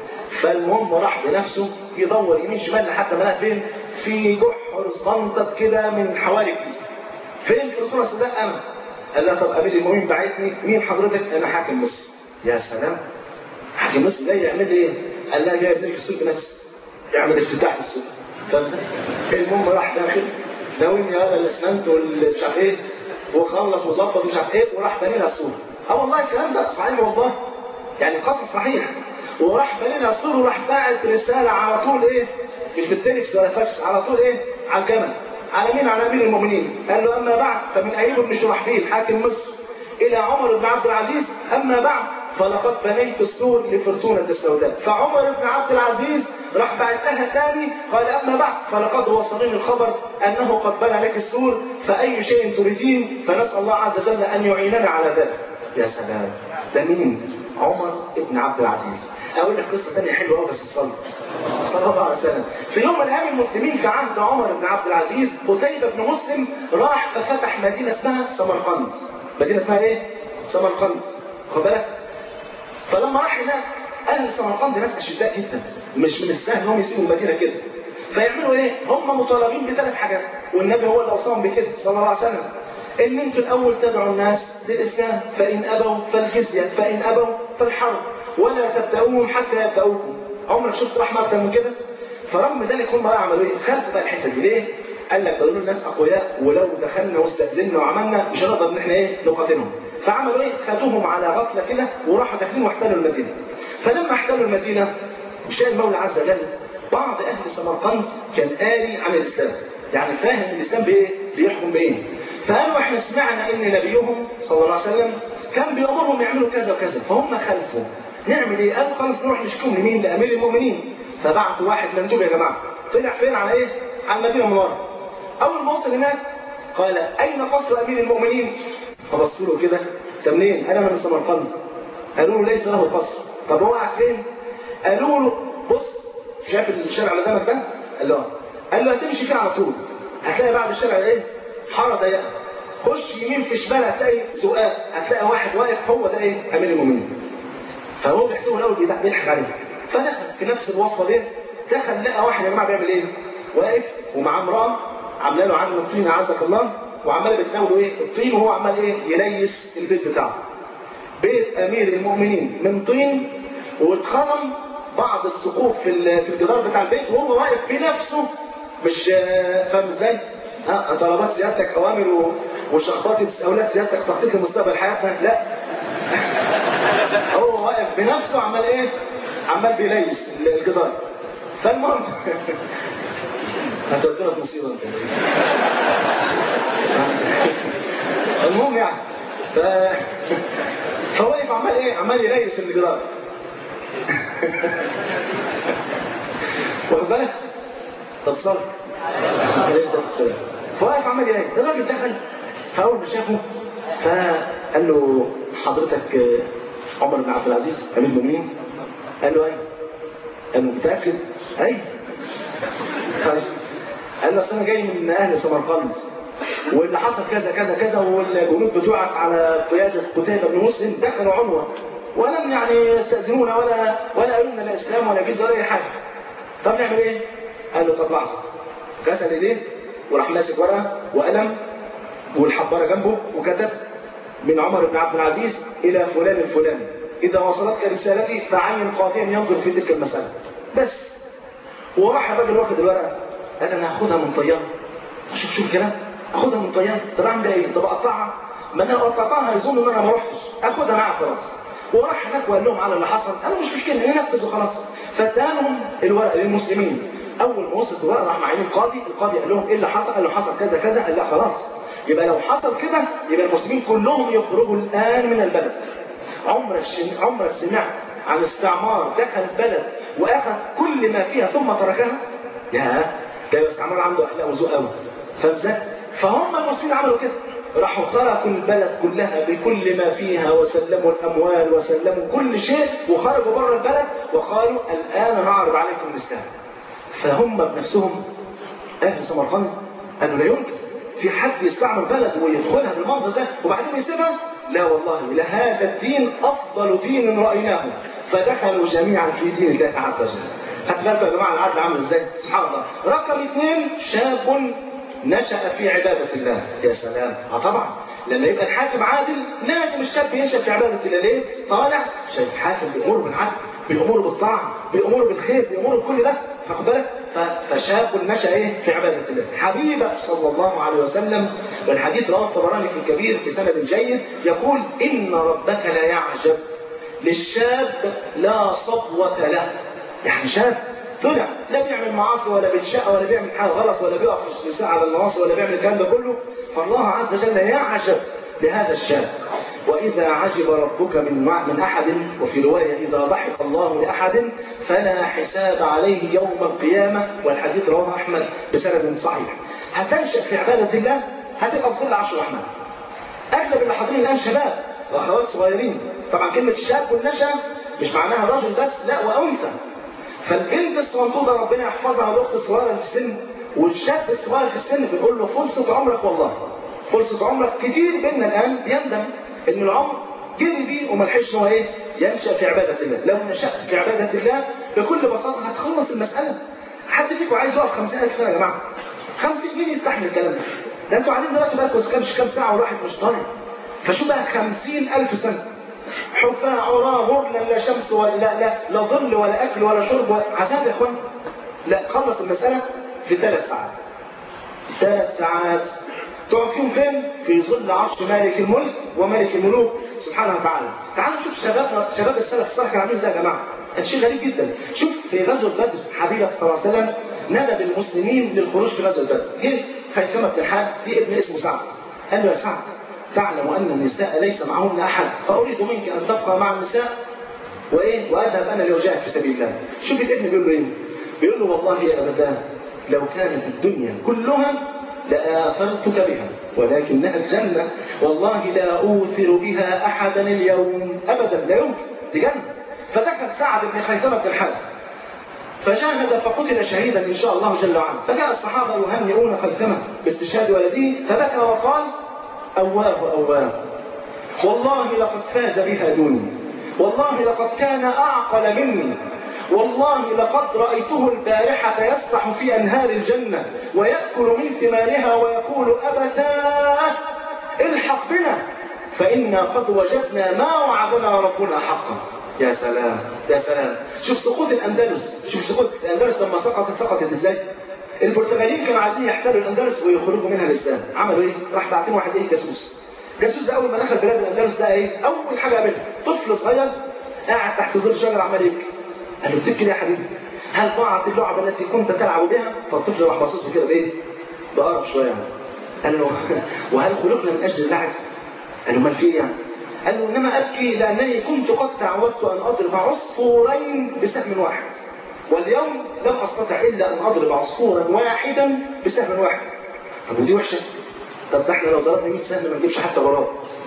فالمهم راح بنفسه يدور يمين شمال لحد ما لقى فين؟ في جحر صغنطط كده من حوالي الجزء. فين في القرى السوداء انا؟ قال لها طب امير المؤمنين بعتني مين حضرتك؟ انا حاكم مصر. يا سلام حاكم مصر جاي يعمل لي ايه؟ قال لها جاي ابني لك السوق بنفسه. يعمل افتتاح السوق. فاهم ازاي؟ المهم راح داخل ناويني هذا الاسمنت والمش عارف ايه وخلط وظبط ومش عارف ايه وراح بني لها السور. اه والله الكلام ده صحيح والله. يعني قصص صحيح. وراح بني لها السور وراح باعت رساله على طول ايه؟ مش بالتلفز ولا فاكس على طول ايه؟ على الجمل. على مين؟ على امير المؤمنين. قال له اما بعد فمن ايوب بن شرحبيل حاكم مصر الى عمر بن عبد العزيز اما بعد فلقد بنيت السور لفرتونة السوداء فعمر بن عبد العزيز راح بعتها تاني قال أما بعد فلقد وصلني الخبر أنه قد بنى لك السور فأي شيء تريدين فنسأل الله عز وجل أن يعيننا على ذلك يا سلام ده مين؟ عمر بن عبد العزيز أقول لك قصة تانية حلوة أوي بس الصلاة صلى الله عليه وسلم في يوم من ايام المسلمين في عهد عمر بن عبد العزيز قتيبة بن مسلم راح ففتح مدينة اسمها سمرقند مدينة اسمها ايه؟ سمرقند واخد بالك؟ فلما راح هناك اهل سمرقند ناس اشداء جدا مش من السهل انهم يسيبوا المدينة كده فيعملوا ايه؟ هم مطالبين بثلاث حاجات والنبي هو اللي اوصاهم بكده صلى الله عليه وسلم ان انتوا الاول تدعوا الناس للاسلام فان ابوا فالجزيه فان ابوا فالحرب ولا تبداوهم حتى يبداوكم عمرك شفت رحمه اكتر من كده؟ فرغم ذلك هم بقى عملوا ايه؟ خلفوا بقى الحته دي ليه؟ قال لك دول الناس اقوياء ولو دخلنا واستاذنا وعملنا مش هنقدر ان احنا ايه؟ نقاتلهم. فعملوا ايه؟ خدوهم على غفله كده وراحوا داخلين واحتلوا المدينه. فلما احتلوا المدينه شاء المولى عز وجل بعض اهل سمرقند كان آلي عن الاسلام. يعني فاهم الاسلام بايه؟ بيحكم بايه؟ فقالوا احنا سمعنا ان نبيهم صلى الله عليه وسلم كان بيامرهم يعملوا كذا وكذا فهم خلفوا. نعمل ايه؟ قالوا خلاص نروح نشكوهم لمين؟ لامير المؤمنين. فبعتوا واحد مندوب يا جماعه طلع فين على ايه؟ على المدينه المنوره. اول ما وصل هناك قال اين قصر امير المؤمنين؟ فبصوا له كده انت منين؟ قال انا من سمرقند. قالوا له ليس له قصر. طب هو قاعد فين؟ قالوا له بص شايف الشارع اللي قدامك ده؟ قال له قال له هتمشي فيه على طول. هتلاقي بعد الشارع ايه؟ حاره ضيقه. خش يمين في شمال هتلاقي زقاق هتلاقي واحد واقف هو ده ايه؟ امير المؤمنين. فهو بيحسبه الاول بيضحك عليه. فدخل في نفس الوصفه دي دخل لقى واحد يا جماعه بيعمل ايه؟ واقف ومعاه امراه عامله له عامل الطين اعزك الله وعماله بتناوله ايه؟ الطين وهو عمال ايه؟ يليس البيت بتاعه. بيت امير المؤمنين من طين واتخرم بعض الثقوب في في الجدار بتاع البيت وهو واقف بنفسه مش فاهم ازاي؟ ها طلبات سيادتك اوامر وشخبطه اولاد سيادتك تخطيط لمستقبل حياتنا لا هو واقف بنفسه عمال ايه؟ عمال بيليس الجدار فالمهم هتودينا في مصيبه انت المهم يعني ف فواقف عمال ايه؟ عمال يليس الجدار واخد بالك؟ تتصرف عليه الصلاه والسلام فواقف عمال يليس الراجل دخل فاول ما شافه فقال له حضرتك عمر بن عبد العزيز امير المؤمنين قال له ايه قال له متاكد اي طيب قال له اصل انا جاي من اهل سمرقند واللي حصل كذا كذا كذا والجنود بتوعك على قياده قتيبه بن مسلم دخلوا عنوه ولم يعني يستاذنونا ولا ولا قالوا لنا لا اسلام ولا جيزه ولا اي حاجه طب نعمل ايه؟ قال له طب لحظه غسل ايديه وراح ماسك ورقه وقلم والحباره جنبه وكتب من عمر بن عبد العزيز الى فلان الفلاني إذا وصلتك رسالتي فعين قاضيا ينظر في تلك المسألة بس وراح الراجل واخد الورقة قال أنا هاخدها من طيارة شوف شوف الكلام اخدها من طيان طب اعمل ايه طب اقطعها ما انا لو قطعتها هيظن ان انا ما رحتش اخدها معايا خلاص وراح هناك وقال لهم على اللي حصل قالوا مش مشكله ننفذ وخلاص فاداها لهم الورق للمسلمين اول ما وصلت الورق راح معين القاضي القاضي قال لهم ايه اللي حصل قال له حصل كذا كذا قال لا خلاص يبقى لو حصل كده يبقى المسلمين كلهم يخرجوا الان من البلد عمرك عمرك سمعت عن استعمار دخل بلد واخذ كل ما فيها ثم تركها يا ده الاستعمار عنده اخلاق وذوق قوي فاهم ازاي فهم المسلمين عملوا كده راحوا تركوا البلد كلها بكل ما فيها وسلموا الاموال وسلموا كل شيء وخرجوا بره البلد وقالوا الان نعرض عليكم الاسلام فهم بنفسهم اهل سمرقند قالوا لا يمكن في حد يستعمر بلد ويدخلها بالمنظر ده وبعدين يسيبها لا والله لهذا الدين افضل دين رايناه فدخلوا جميعا في دين الله عز وجل خدت بالكم يا جماعه العدل عامل ازاي سبحان الله رقم اثنين شاب نشأ في عبادة الله يا سلام اه طبعا لما يبقى الحاكم عادل لازم الشاب ينشأ في عبادة الله ليه؟ طالع شايف حاكم بيأمره بالعدل بيأمره بالطاعة بيأمره بالخير بيأمره بكل ده فاخد بالك فشاب نشأ ايه في عبادة الله حبيبه صلى الله عليه وسلم والحديث رواه الطبراني في الكبير بسند جيد يقول إن ربك لا يعجب للشاب لا صفوة له يعني شاب طلع لا بيعمل معاصي ولا بيتشقى ولا بيعمل حاجه غلط ولا بيقف في على المعاصي ولا بيعمل الكلام ده كله فالله عز وجل يعجب لهذا الشاب واذا عجب ربك من من احد وفي روايه اذا ضحك الله لاحد فلا حساب عليه يوم القيامه والحديث رواه احمد بسند صحيح هتنشا في عباده الله هتبقى في ظل عرش الرحمن اغلب اللي حاضرين الان شباب واخوات صغيرين طبعا كلمه شاب والنشا مش معناها رجل بس لا وانثى فالبنت الصغنطوطه ربنا يحفظها والاخت الصغيره في السن والشاب الصغير في السن بنقول له فرصه عمرك والله فرصه عمرك كتير بينا الان بيندم ان العمر جري بيه وما لحقش ان هو ايه ينشا في عباده الله لو نشات في عباده الله بكل بساطه هتخلص المساله حد فيكم عايز يقف 50000 سنه يا جماعه 50 مين يستحمل الكلام ده ده انتوا قاعدين دلوقتي بقالكم كام كام ساعه والواحد مش طايق فشو بقى 50000 سنه حفاة عراة غرلا لا شمس ولا لا لا لا ظل ولا اكل ولا شرب ولا عذاب يا اخوان لا خلص المساله في ثلاث ساعات ثلاث ساعات تقعد فيهم فين؟ في ظل عرش مالك الملك وملك الملوك سبحانه وتعالى. تعالوا نشوف شباب شباب السلف الصالح كانوا عاملين ازاي يا جماعه. كان شيء غريب جدا. شوف في غزوه بدر حبيبك صلى الله عليه وسلم ندى بالمسلمين للخروج في غزوه بدر. جه خيثمه بن الحارث دي ابن اسمه سعد. قال له يا سعد تعلم ان النساء ليس معهن احد فاريد منك ان تبقى مع النساء وايه واذهب انا لاجاهد في سبيل الله. شوف الابن بيقول له ايه؟ بيقول له والله يا ابتاه لو كانت الدنيا كلها لآثرتك بها ولكنها الجنة والله لا أوثر بها أحدا اليوم أبدا لا يمكن دي جنة فدخل سعد بن خيثمة بن الحارث فجاهد فقتل شهيدا إن شاء الله جل وعلا فجاء الصحابة يهنئون خيثمة باستشهاد ولده فبكى وقال أواه أواه والله لقد فاز بها دوني والله لقد كان أعقل مني والله لقد رأيته البارحة يسح في أنهار الجنة ويأكل من ثمارها ويقول أبتاه الحق بنا فإنا قد وجدنا ما وعدنا ربنا حقا يا سلام يا سلام شوف سقوط الأندلس شوف سقوط الأندلس لما سقطت سقطت إزاي البرتغاليين كانوا عايزين يحتلوا الأندلس ويخرجوا منها الإسلام عملوا إيه راح باعتين واحد إيه جاسوس جاسوس ده أول ما دخل بلاد الأندلس ده إيه أول حاجة قابلها طفل صغير قاعد تحت ظل شجرة عمال يبكي قال له بتبكي يا حبيبي هل ضاعت اللعبة التي كنت تلعب بها فالطفل راح باصص له كده بايه بقرف شوية يعني. قال له وهل خلقنا من أجل اللعب قال له ما في يعني قال له إنما أبكي لأنني كنت قد تعودت أن أضرب عصفورين بسهم واحد واليوم لم أستطع إلا أن أضرب عصفورا واحدا بسهم واحد طب ودي وحشة طب ده احنا لو ضربنا 100 سهم ما نجيبش حتى غراب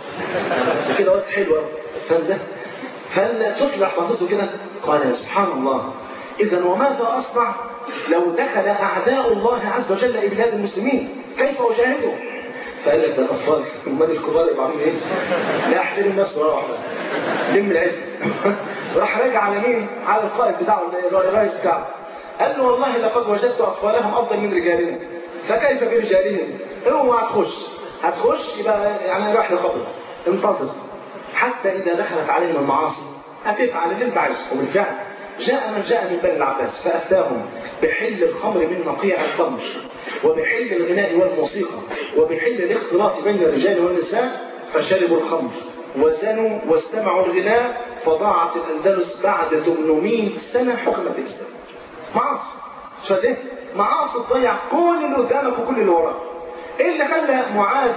ده كده وقت حلو قوي فاهم ازاي؟ فالطفل راح باصص له كده قال يا سبحان الله اذا وماذا اصنع لو دخل اعداء الله عز وجل الى بلاد المسلمين كيف اجاهدهم؟ فقال لك ده الاطفال امال الكبار يبقى عاملين ايه؟ لا احترم نفسه مره واحده لم العلم راح راجع على مين؟ على القائد بتاعه الرئيس بتاعه قال له والله لقد وجدت اطفالهم افضل من رجالنا فكيف برجالهم؟ اوعى هتخش هتخش يبقى يعني رايح لقبر انتظر حتى إذا دخلت عليهم المعاصي هتفعل اللي أنت عايزه وبالفعل جاء من جاء من بني العباس فأفتاهم بحل الخمر من نقيع التمر وبحل الغناء والموسيقى وبحل الاختلاط بين الرجال والنساء فشربوا الخمر وزنوا واستمعوا الغناء فضاعت الأندلس بعد 800 سنة حكما بالإسلام معاصي شو ده؟ معاصي تضيع كل اللي قدامك وكل اللي وراك ايه اللي خلى معاذ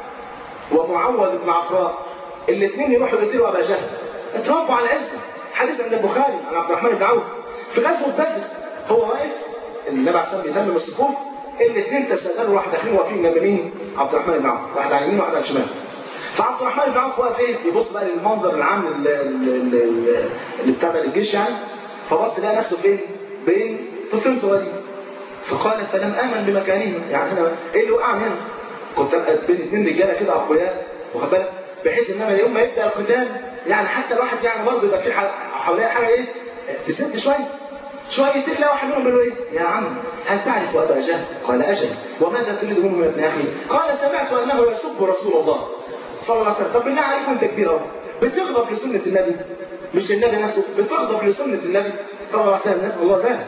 ومعوذ بن عفراء الاثنين يروحوا يقتلوا ابا جهل اتربوا على العزه حديث عند البخاري عن عبد الرحمن بن عوف في غزوه بدر هو واقف النبي عليه الصلاه والسلام بيتمم الصفوف الاثنين تسللوا واحد داخلين واقفين جنب مين؟ عبد الرحمن بن عوف واحد على اليمين وواحد على الشمال فعبد الرحمن بن عوف واقف ايه؟ يبص بقى للمنظر العام اللي, اللي, اللي بتاع ده للجيش يعني فبص لقى نفسه فين؟ بين طفلين صغيرين فقال فلم امن بمكانهما يعني انا ايه اللي وقعني هنا؟ كنت ابقى بين اثنين رجاله كده اقوياء واخد بالك بحيث ان انا يوم ما يبدا القتال يعني حتى الواحد يعني برضه يبقى في حواليه حاجه ايه تسد شويه شويتين لا واحد منهم بيقول ايه يا عم هل تعرف ابا جهل؟ قال اجل وماذا تريد منه يا ابن اخي؟ قال سمعت انه يسب رسول الله صلى الله عليه وسلم طب بالله عليكم انت كبير اهو بتغضب لسنه النبي مش للنبي نفسه بتغضب لسنه النبي صلى الله عليه وسلم نسال الله ذلك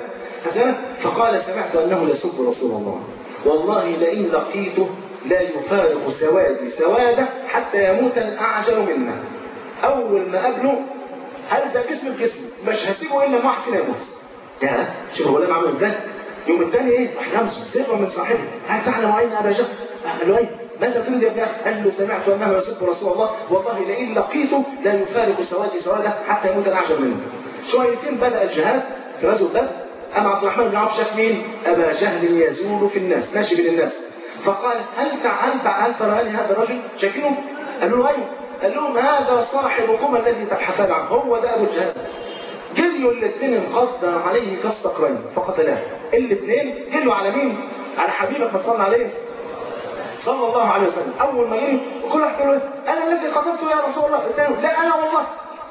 فقال سمعت انه يسب رسول الله والله لئن لقيته لا يفارق سوادي سواده حتى يموت الاعجل منا اول ما قابله هلزق جسم بجسم مش هسيبه الا ما واحد فينا يموت يا شوف هو عامل ازاي يوم الثاني ايه راح غمسه سيفه من صاحبه هل تعلم اين ابا جهل قال له ايه ماذا تريد يا ابن اخي؟ قال له سمعت انه يسب رسول الله والله لئن لقيته لا يفارق سوادي سواده حتى يموت الاعجل منه شويتين بدا الجهاد في غزوه بدر أما عبد الرحمن بن عوف شاف مين؟ أبا جهل يزول في الناس ماشي بين الناس فقال هل تعال هل تراني هذا الرجل؟ شايفينه؟ قالوا له أيوه قال لهم هذا صاحبكم الذي تبحثان عنه هو ده أبو جهل جريوا الاثنين انقض عليه كالصقرين فقتلاه الاثنين جريوا على مين؟ على حبيبك ما تصلي عليه صلى الله عليه وسلم اول ما جري وكل واحد بيقول انا الذي قتلته يا رسول الله الثاني لا انا والله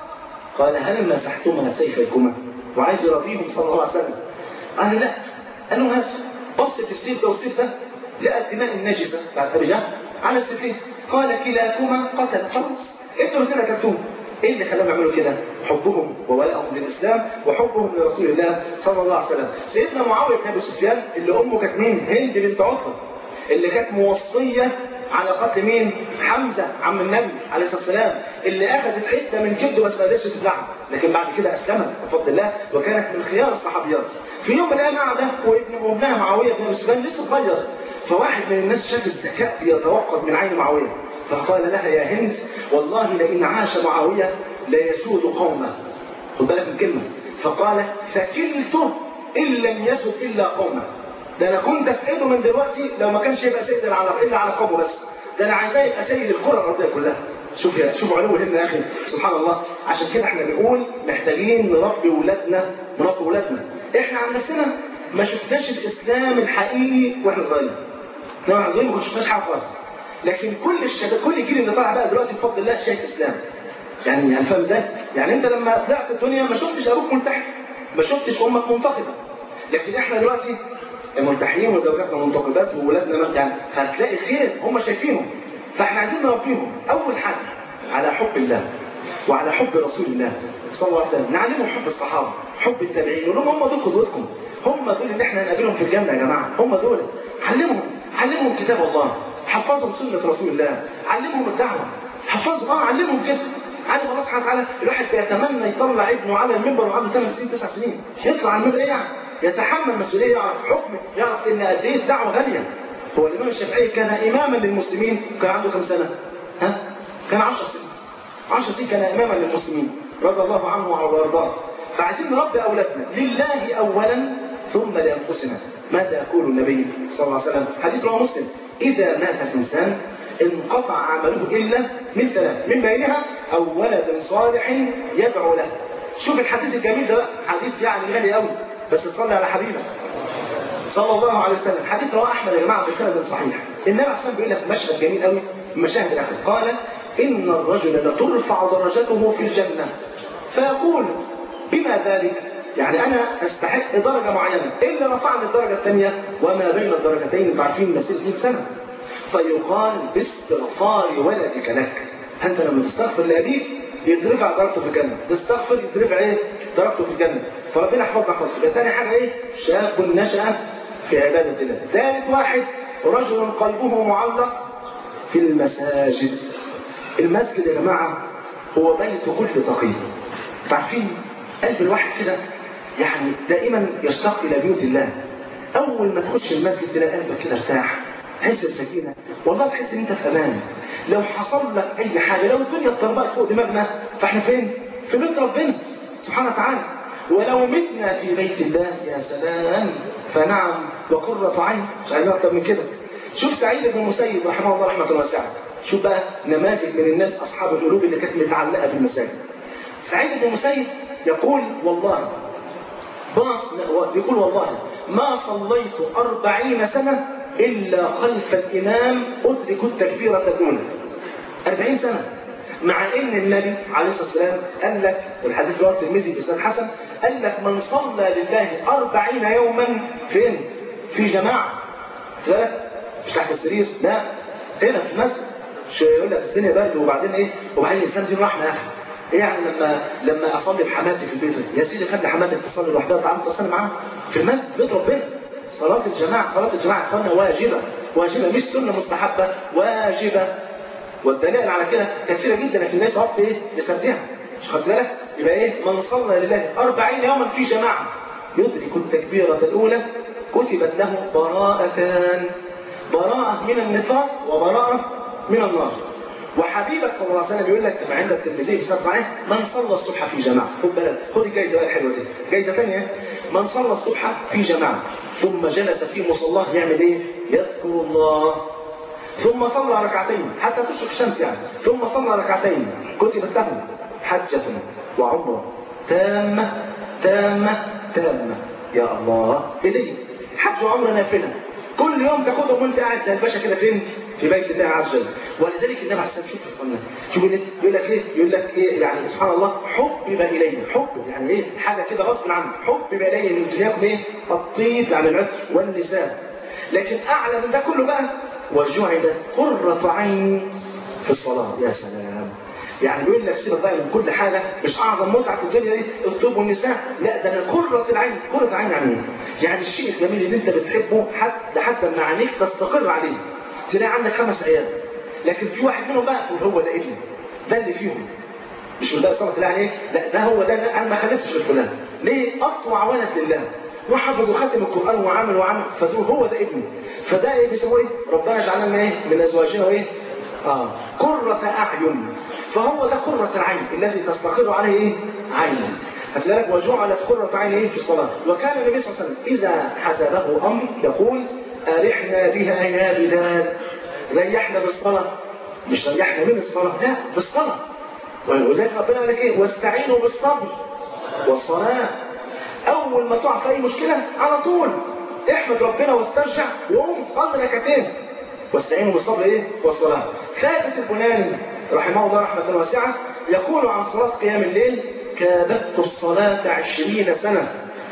قال هل مسحتما سيفيكما وعايز يرضيهم صلى الله عليه وسلم قال لا قال له هات بص في السيف ده والسيف ده لقى الدماء النجسه بعد ابي جهل على السيفين قال كلاكما قتل خلاص انتوا الاثنين قتلتوهم ايه اللي خلاهم يعملوا كده؟ حبهم وولائهم للاسلام وحبهم لرسول الله صلى الله عليه وسلم. سيدنا معاويه بن ابي سفيان اللي امه كانت مين؟ هند بنت عتبه اللي كانت موصيه على قتل مين؟ حمزه عم النبي عليه الصلاه والسلام اللي اخذت حته من كبده بس ما قدرتش تبلعها لكن بعد كده اسلمت بفضل الله وكانت من خيار الصحابيات. في يوم من الايام قاعده وابن وابنها معاويه بن ابي سفيان لسه صغير فواحد من الناس شاف الذكاء بيتوقد من عين معاويه فقال لها يا هند والله لئن عاش معاويه ليسود قومه خد بالك من كلمه فقال فكلته ان لم يسد الا قومه ده انا كنت في ايده من دلوقتي لو ما كانش يبقى سيد العالم الا على قومه بس ده انا عايزاه يبقى سيد الكره الارضيه كلها شوف يا شوف علو الهمه يا اخي سبحان الله عشان كده احنا بنقول محتاجين نربي ولادنا نربي ولادنا احنا عن نفسنا ما شفناش الاسلام الحقيقي واحنا صغيرين احنا واحنا صغيرين ما شفناش حاجه خالص لكن كل الشباب كل الجيل اللي طالع بقى دلوقتي بفضل الله شايف اسلام يعني يعني فاهم ازاي؟ يعني انت لما طلعت الدنيا ما شفتش ابوك ملتحي ما شفتش امك منتقبه لكن احنا دلوقتي ملتحيين وزوجاتنا منتقبات وولادنا يعني هتلاقي خير هم شايفينه فاحنا عايزين نربيهم اول حاجه على حب الله وعلى حب رسول الله صلى الله عليه وسلم نعلمهم حب الصحابه حب التابعين نقول لهم هم دول قدوتكم هم دول اللي احنا هنقابلهم في الجنه يا جماعه هم دول علمهم علمهم كتاب الله حفظهم سنه رسول الله علمهم الدعوه حفظهم اه علمهم كده علم الله سبحانه وتعالى الواحد بيتمنى يطلع ابنه على المنبر وعنده 8 سنين 9 سنين يطلع على المنبر ايه يعني؟ يتحمل مسؤوليه يعرف حكم يعرف ان قد ايه الدعوه غاليه هو الامام الشافعي كان اماما للمسلمين كان عنده كم سنه؟ ها؟ كان 10 سنين 10 سنين كان اماما للمسلمين رضي الله عنه وارضاه فعايزين نربي اولادنا لله اولا ثم لانفسنا ماذا يقول النبي صلى الله عليه وسلم حديث رواه مسلم اذا مات الانسان انقطع عمله الا من ثلاث من بينها او ولد صالح يدعو له شوف الحديث الجميل ده بقى حديث يعني غالي قوي بس تصلي على حبيبك صلى الله عليه وسلم حديث رواه احمد يا جماعه بسند صحيح النبي عليه الصلاه بيقول لك مشهد جميل قوي من مشاهد الاخره قال ان الرجل لترفع درجته في الجنه فيقول بما ذلك يعني انا استحق درجه معينه الا رفعني الدرجه الثانيه وما بين الدرجتين انتوا عارفين مسيره 100 سنه فيقال باستغفار ولدك لك انت لما تستغفر لابيك يترفع درجته في الجنه تستغفر يترفع ايه درجته في الجنه فربنا يحفظنا يحفظكم يبقى تاني حاجه ايه شاب نشأ في عباده الله ثالث واحد رجل قلبه معلق في المساجد المسجد يا جماعه هو بيت كل تقي عارفين قلب الواحد كده يعني دائما يشتاق الى بيوت الله اول ما تخش المسجد تلاقي قلبك كده ارتاح تحس بسكينه والله تحس ان انت في امان لو حصل لك اي حاجه لو الدنيا اتطربقت فوق دماغنا فاحنا فين في بيت ربنا سبحانه وتعالى ولو متنا في بيت الله يا سلام فنعم وقرة عين مش عايزين اكتر من كده شوف سعيد بن المسيب رحمه الله رحمه واسعه شوف بقى نماذج من الناس اصحاب القلوب اللي كانت متعلقه بالمساجد سعيد بن المسيب يقول والله باص يقول والله ما صليت أربعين سنة إلا خلف الإمام أدرك التكبيرة الأولى أربعين سنة مع ان النبي عليه الصلاه والسلام قال لك والحديث رواه الترمذي باسناد حسن قال لك من صلى لله أربعين يوما فين؟ في جماعه خد بالك مش تحت السرير لا هنا في المسجد مش يقول لك الدنيا برد وبعدين ايه وبعدين الاسلام دين رحمه يا اخي ايه يعني لما لما اصلي بحماتي في البيت يا سيدي خلي حماتك تصلي لوحدها تعالى تصلي معاها في المسجد بيت ربنا صلاه الجماعه صلاه الجماعه يا اخوانا واجبه واجبه مش سنه مستحبه واجبه والدلائل على كده كثيرة جدا لكن الناس صواب في ايه؟ يسبحها مش خدت بالك؟ يبقى ايه؟ من صلى لله 40 يوما في جماعة يدرك التكبيرة الأولى كتبت له براءتان براءة من النفاق وبراءة من النار وحبيبك صلى الله عليه وسلم يقول لك كما عند الترمذي بسند صحيح من صلى الصبح في جماعة خد بالك خد الجايزة بقى الحلوة دي جايزة ثانية من صلى الصبح في جماعة ثم جلس في مصلاه يعمل ايه؟ يذكر الله ثم صلى ركعتين حتى تشرق الشمس يعني ثم صلى ركعتين كتبت له حجة وعمرة تامة تامة تامة يا الله ايه دي حج وعمرة نافلة كل يوم تاخدهم وانت قاعد زي الباشا كده فين في بيت الله عز وجل ولذلك النبي عليه الصلاه والسلام شوف يا شوف يقول لك ايه يقول لك ايه يعني سبحان الله حبب اليه حب يعني ايه حاجه كده غصب عنه حبب اليه من دنياكم ايه الطيب يعني العطر والنساء لكن اعلى من ده كله بقى وجعلت قرة عين في الصلاة يا سلام يعني بيقول لك سيبك بقى من كل حاجة مش أعظم متعة في الدنيا دي الطب والنساء لا ده أنا قرة العين قرة العين يعني إيه؟ يعني الشيء الجميل اللي أنت بتحبه حتى لحد ما عينيك تستقر عليه تلاقي عندك خمس عيال لكن في واحد منهم بقى يقول هو ده ابني ده اللي فيهم مش يقول بقى صلاة تلاقي عليه لا ده هو ده أنا ما خلفتش غير فلان ليه؟ أطوع ولد لله وحفظ وختم القرآن وعمل وعمل فتقول هو ده ابني فده ايه بيسموه ايه؟ ربنا جعلنا ايه؟ من ازواجنا وايه؟ اه قرة اعين فهو ده قرة العين الذي تستقر عليه ايه؟ عينه هتلاقي وجعلت قرة عين ايه في الصلاة وكان النبي صلى الله عليه وسلم إذا حزبه أمر يقول أرحنا بها يا بلال ريحنا بالصلاة مش ريحنا من الصلاة لا بالصلاة وزي ربنا قال لك ايه واستعينوا بالصبر والصلاة أول ما تقع في أي مشكلة على طول احمد ربنا واسترجع وقوم صلي ركعتين واستعينوا بالصبر ايه والصلاه ثابت البناني رحمه الله رحمه واسعه يقول عن صلاه قيام الليل كابدت الصلاه عشرين سنه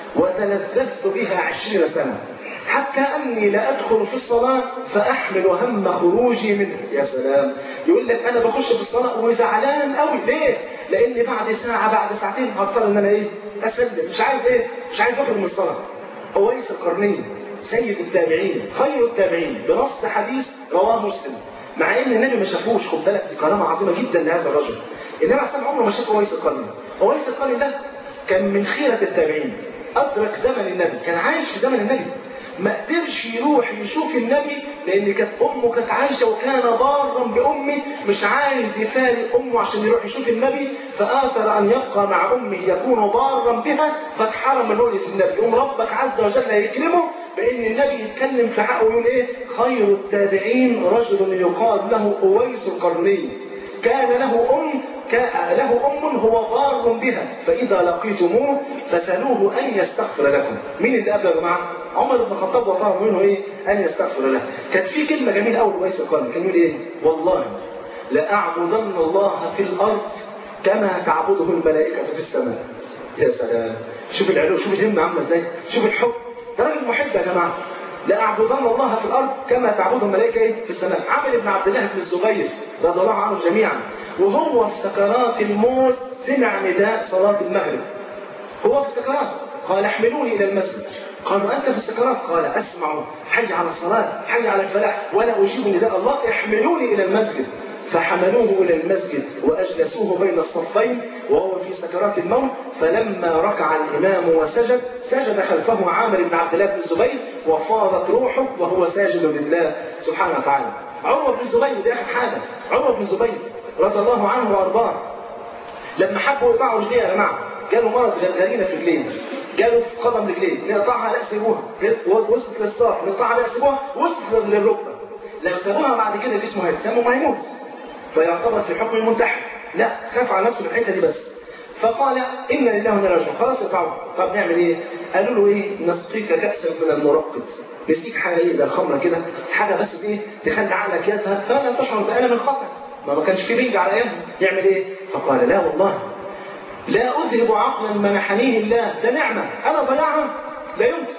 وتلذذت بها عشرين سنه حتى اني لا ادخل في الصلاه فاحمل هم خروجي منه يا سلام يقول لك انا بخش في الصلاه وزعلان قوي ليه لان بعد ساعه بعد ساعتين هضطر ان انا ايه اسلم مش عايز ايه مش عايز اخرج من الصلاه أويس القرني سيد التابعين خير التابعين بنص حديث رواه مسلم مع ان النبي ما شافوش خد بالك دي كرامه عظيمه جدا لهذا الرجل النبي عليه الصلاه عمره ما شاف اويس القرني اويس القرني ده كان من خيره التابعين ادرك زمن النبي كان عايش في زمن النبي ما قدرش يروح يشوف النبي لان كانت امه كانت عايشه وكان بارا بامه مش عايز يفارق امه عشان يروح يشوف النبي فاثر ان يبقى مع امه يكون بارا بها فاتحرم من رؤيه النبي يقوم ربك عز وجل يكرمه بان النبي يتكلم في حقه ويقول ايه خير التابعين رجل يقال له اويس القرني كان له ام له أم هو بار بها فإذا لقيتموه فسألوه أن يستغفر لكم مين اللي قبل يا جماعة؟ عمر بن الخطاب وطلب منه إيه؟ أن يستغفر له كانت في كلمة جميلة أول ويس القرن كان يقول إيه؟ والله لأعبدن الله في الأرض كما تعبده الملائكة في السماء يا سلام شوف العلو شوف الهمة عاملة إزاي شوف الحب ده راجل محب يا جماعة لأعبدن الله في الأرض كما تعبده الملائكة إيه؟ في السماء عمل ابن عبد الله بن الزبير رضي الله عنهم جميعا وهو في سكرات الموت سمع نداء صلاة المغرب هو في سكرات قال احملوني إلى المسجد قالوا أنت في السكرات قال أسمع حي على الصلاة حي على الفلاح ولا أجيب نداء الله احملوني إلى المسجد فحملوه إلى المسجد وأجلسوه بين الصفين وهو في سكرات الموت فلما ركع الإمام وسجد سجد خلفه عامر بن عبد الله بن الزبير وفاضت روحه وهو ساجد لله سبحانه وتعالى عروة بن الزبير دي آخر حاجة عروة بن الزبير رضي الله عنه وأرضاه لما حبوا يقطعوا رجليه يا جماعة جاله مرض غرغرينة في رجليه جاله في قدم رجليه نقطعها لا سيبوها وصلت للساق نقطعها لا سيبوها وصلت للركبة لو سابوها بعد كده جسمه هيتسمم وهيموت فيعتبر في حكم المنتحر لا خاف على نفسه من الحته دي بس فقال ان لله وانا راجعون خلاص يقطعوا طب نعمل ايه؟ قالوا له ايه؟ نسقيك كاسا من المرقد نسقيك حاجه ايه زي الخمره كده حاجه بس ايه تخلي عقلك يذهب فلا تشعر بالم الخطر ما ما كانش في بنج على ايامه يعمل ايه؟ فقال لا والله لا اذهب عقلا منحنيه الله ده نعمه انا ضيعها لا يمكن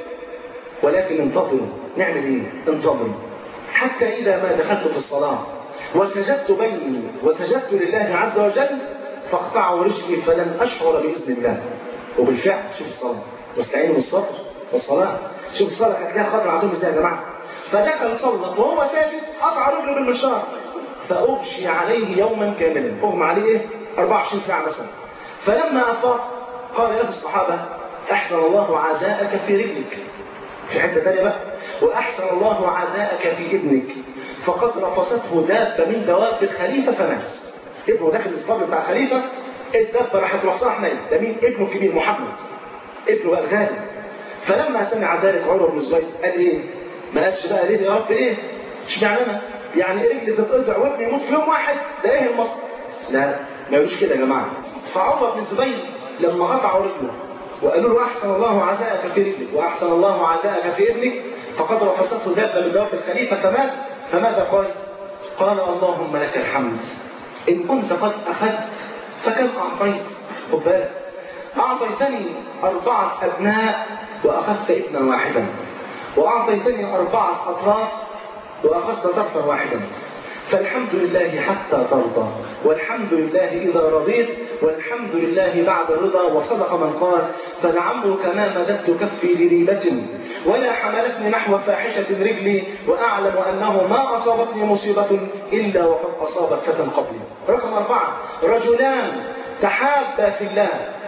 ولكن انتظروا نعمل ايه؟ انتظروا حتى اذا ما دخلت في الصلاه وسجدت بيني وسجدت لله عز وجل فاقطعوا رجلي فلن اشعر باذن الله وبالفعل شوف الصلاه واستعينوا بالصبر والصلاه شوف الصلاه كانت لها قدر عندهم ازاي يا جماعه فدخل صلى وهو ساجد قطع رجله بالمنشار فاغشي عليه يوما كاملا اغمى عليه ايه 24 ساعه مثلا فلما افاق قال له الصحابه احسن الله عزاءك في رجلك في حته ثانيه بقى واحسن الله عزاءك في ابنك فقد رفسته دابة من دواب الخليفة فمات ابنه داخل الاسطبل بتاع الخليفة الدابة راحت رفسها حماية ده مين ابنه الكبير محمد ابنه بقى الغالي فلما سمع ذلك عمر بن الزبير قال ايه ما قالش بقى ليه يا رب ليه اشمعنى انا يعني رجلي تتقطع وابني يموت في يوم واحد ده ايه المصر لا ما يقولوش كده يا جماعه فعمر بن الزبير لما قطعوا رجله وقالوا له احسن الله عزاءك في رجلك واحسن الله عزاءك في ابنك فقد رفسته دابه من دواب الخليفه فمات فماذا قال؟ قال اللهم لك الحمد إن كنت قد أخذت فكم أعطيت خد بالك أعطيتني أربعة أبناء وأخذت ابنا واحدا وأعطيتني أربعة أطراف وأخذت طرفا واحدا فالحمد لله حتى ترضى والحمد لله إذا رضيت والحمد لله بعد الرضا وصدق من قال فلعمرك ما مددت كفي لريبة ولا حملتني نحو فاحشة رجلي وأعلم أنه ما أصابتني مصيبة إلا وقد أصابت فتى قبلي رقم أربعة رجلان تحابا في الله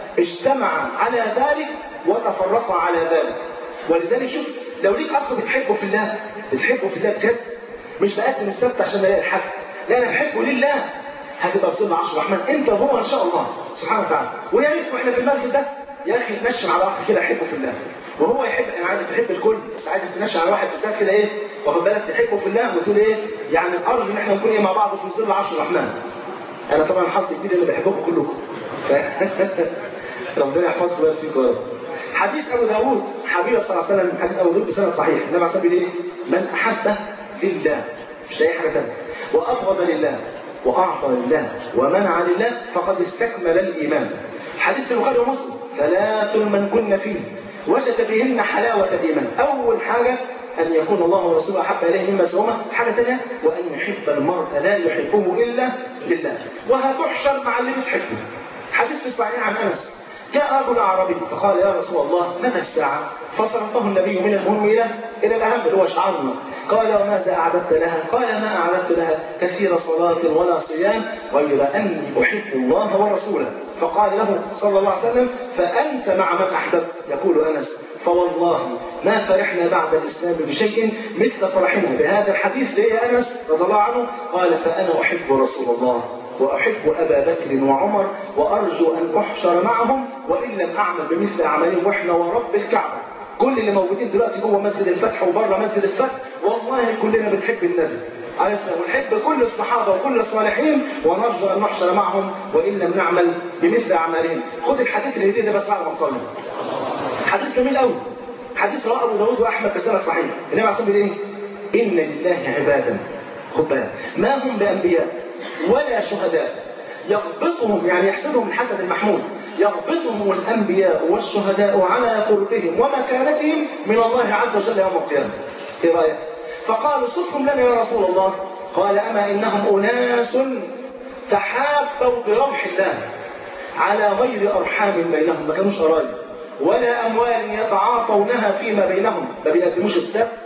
اجتمعا على ذلك وتفرقا على ذلك ولذلك شوف لو ليك أخ بتحبه في الله بتحبه في الله بجد مش بقدم السبت عشان الاقي الحد لا انا بحبه لله هتبقى في ظل عرش الرحمن انت وهو ان شاء الله سبحانه وتعالى ويا ريت واحنا في المسجد ده يا اخي تنشن على اخ كده احبه في الله وهو يحب انا عايزك تحب الكل بس عايزك تنشن على واحد بالذات كده ايه واخد بالك تحبه في الله وتقول ايه يعني ارجو ان احنا نكون ايه مع بعض في ظل عرش الرحمن انا طبعا حظي كبير اللي بحبكم كلكم ف... ربنا يحفظكم ويبارك فيكم يا رب حديث ابو داوود حبيبه صلى الله عليه وسلم حديث ابو داوود بسند صحيح النبي عليه الصلاه والسلام ايه من احب لله مش لاقي حاجه ثانيه وابغض لله واعطى لله ومنع لله فقد استكمل الايمان حديث في البخاري ومسلم ثلاث من كن فيه وجد بهن حلاوه الايمان اول حاجه أن يكون الله ورسوله أحب إليه مما سواهما حاجة ثانية وأن يحب المرء لا يحبه إلا لله وهتحشر مع اللي بتحبه حديث في الصحيح عن أنس جاء رجل أعرابي فقال يا رسول الله متى الساعة فصرفه النبي من المهم إلى إلى الأهم اللي هو شعارنا قال وماذا أعددت لها قال ما أعددت لها كثير صلاة ولا صيام غير أني أحب الله ورسوله فقال له صلى الله عليه وسلم فأنت مع من أحببت يقول أنس فوالله ما فرحنا بعد الإسلام بشيء مثل فرحنا بهذا الحديث ليه أنس رضي الله عنه قال فأنا أحب رسول الله وأحب أبا بكر وعمر وأرجو أن أحشر معهم وإن لم أعمل بمثل أعمالهم وإحنا ورب الكعبة كل اللي موجودين دلوقتي جوه مسجد الفتح وبره مسجد الفتح والله كلنا بنحب النبي عليه السلام ونحب كل الصحابه وكل الصالحين ونرجو ان نحشر معهم وان لم نعمل بمثل اعمالهم خد الحديث اللي ده بس بعد ما تصلي حديث جميل قوي حديث رواه ابو داود واحمد بسند صحيح النبي عليه الصلاه والسلام ايه ان لله عبادا خد بالك ما هم بانبياء ولا شهداء يغبطهم يعني يحسبهم الحسد المحمود يغبطهم الانبياء والشهداء على قربهم ومكانتهم من الله عز وجل يوم القيامه. ايه رايك؟ فقالوا صفهم لنا يا رسول الله قال اما انهم اناس تحابوا برمح الله على غير ارحام بينهم ما كانوش قرايب ولا أموال يتعاطونها فيما بينهم ما بيقدموش السبت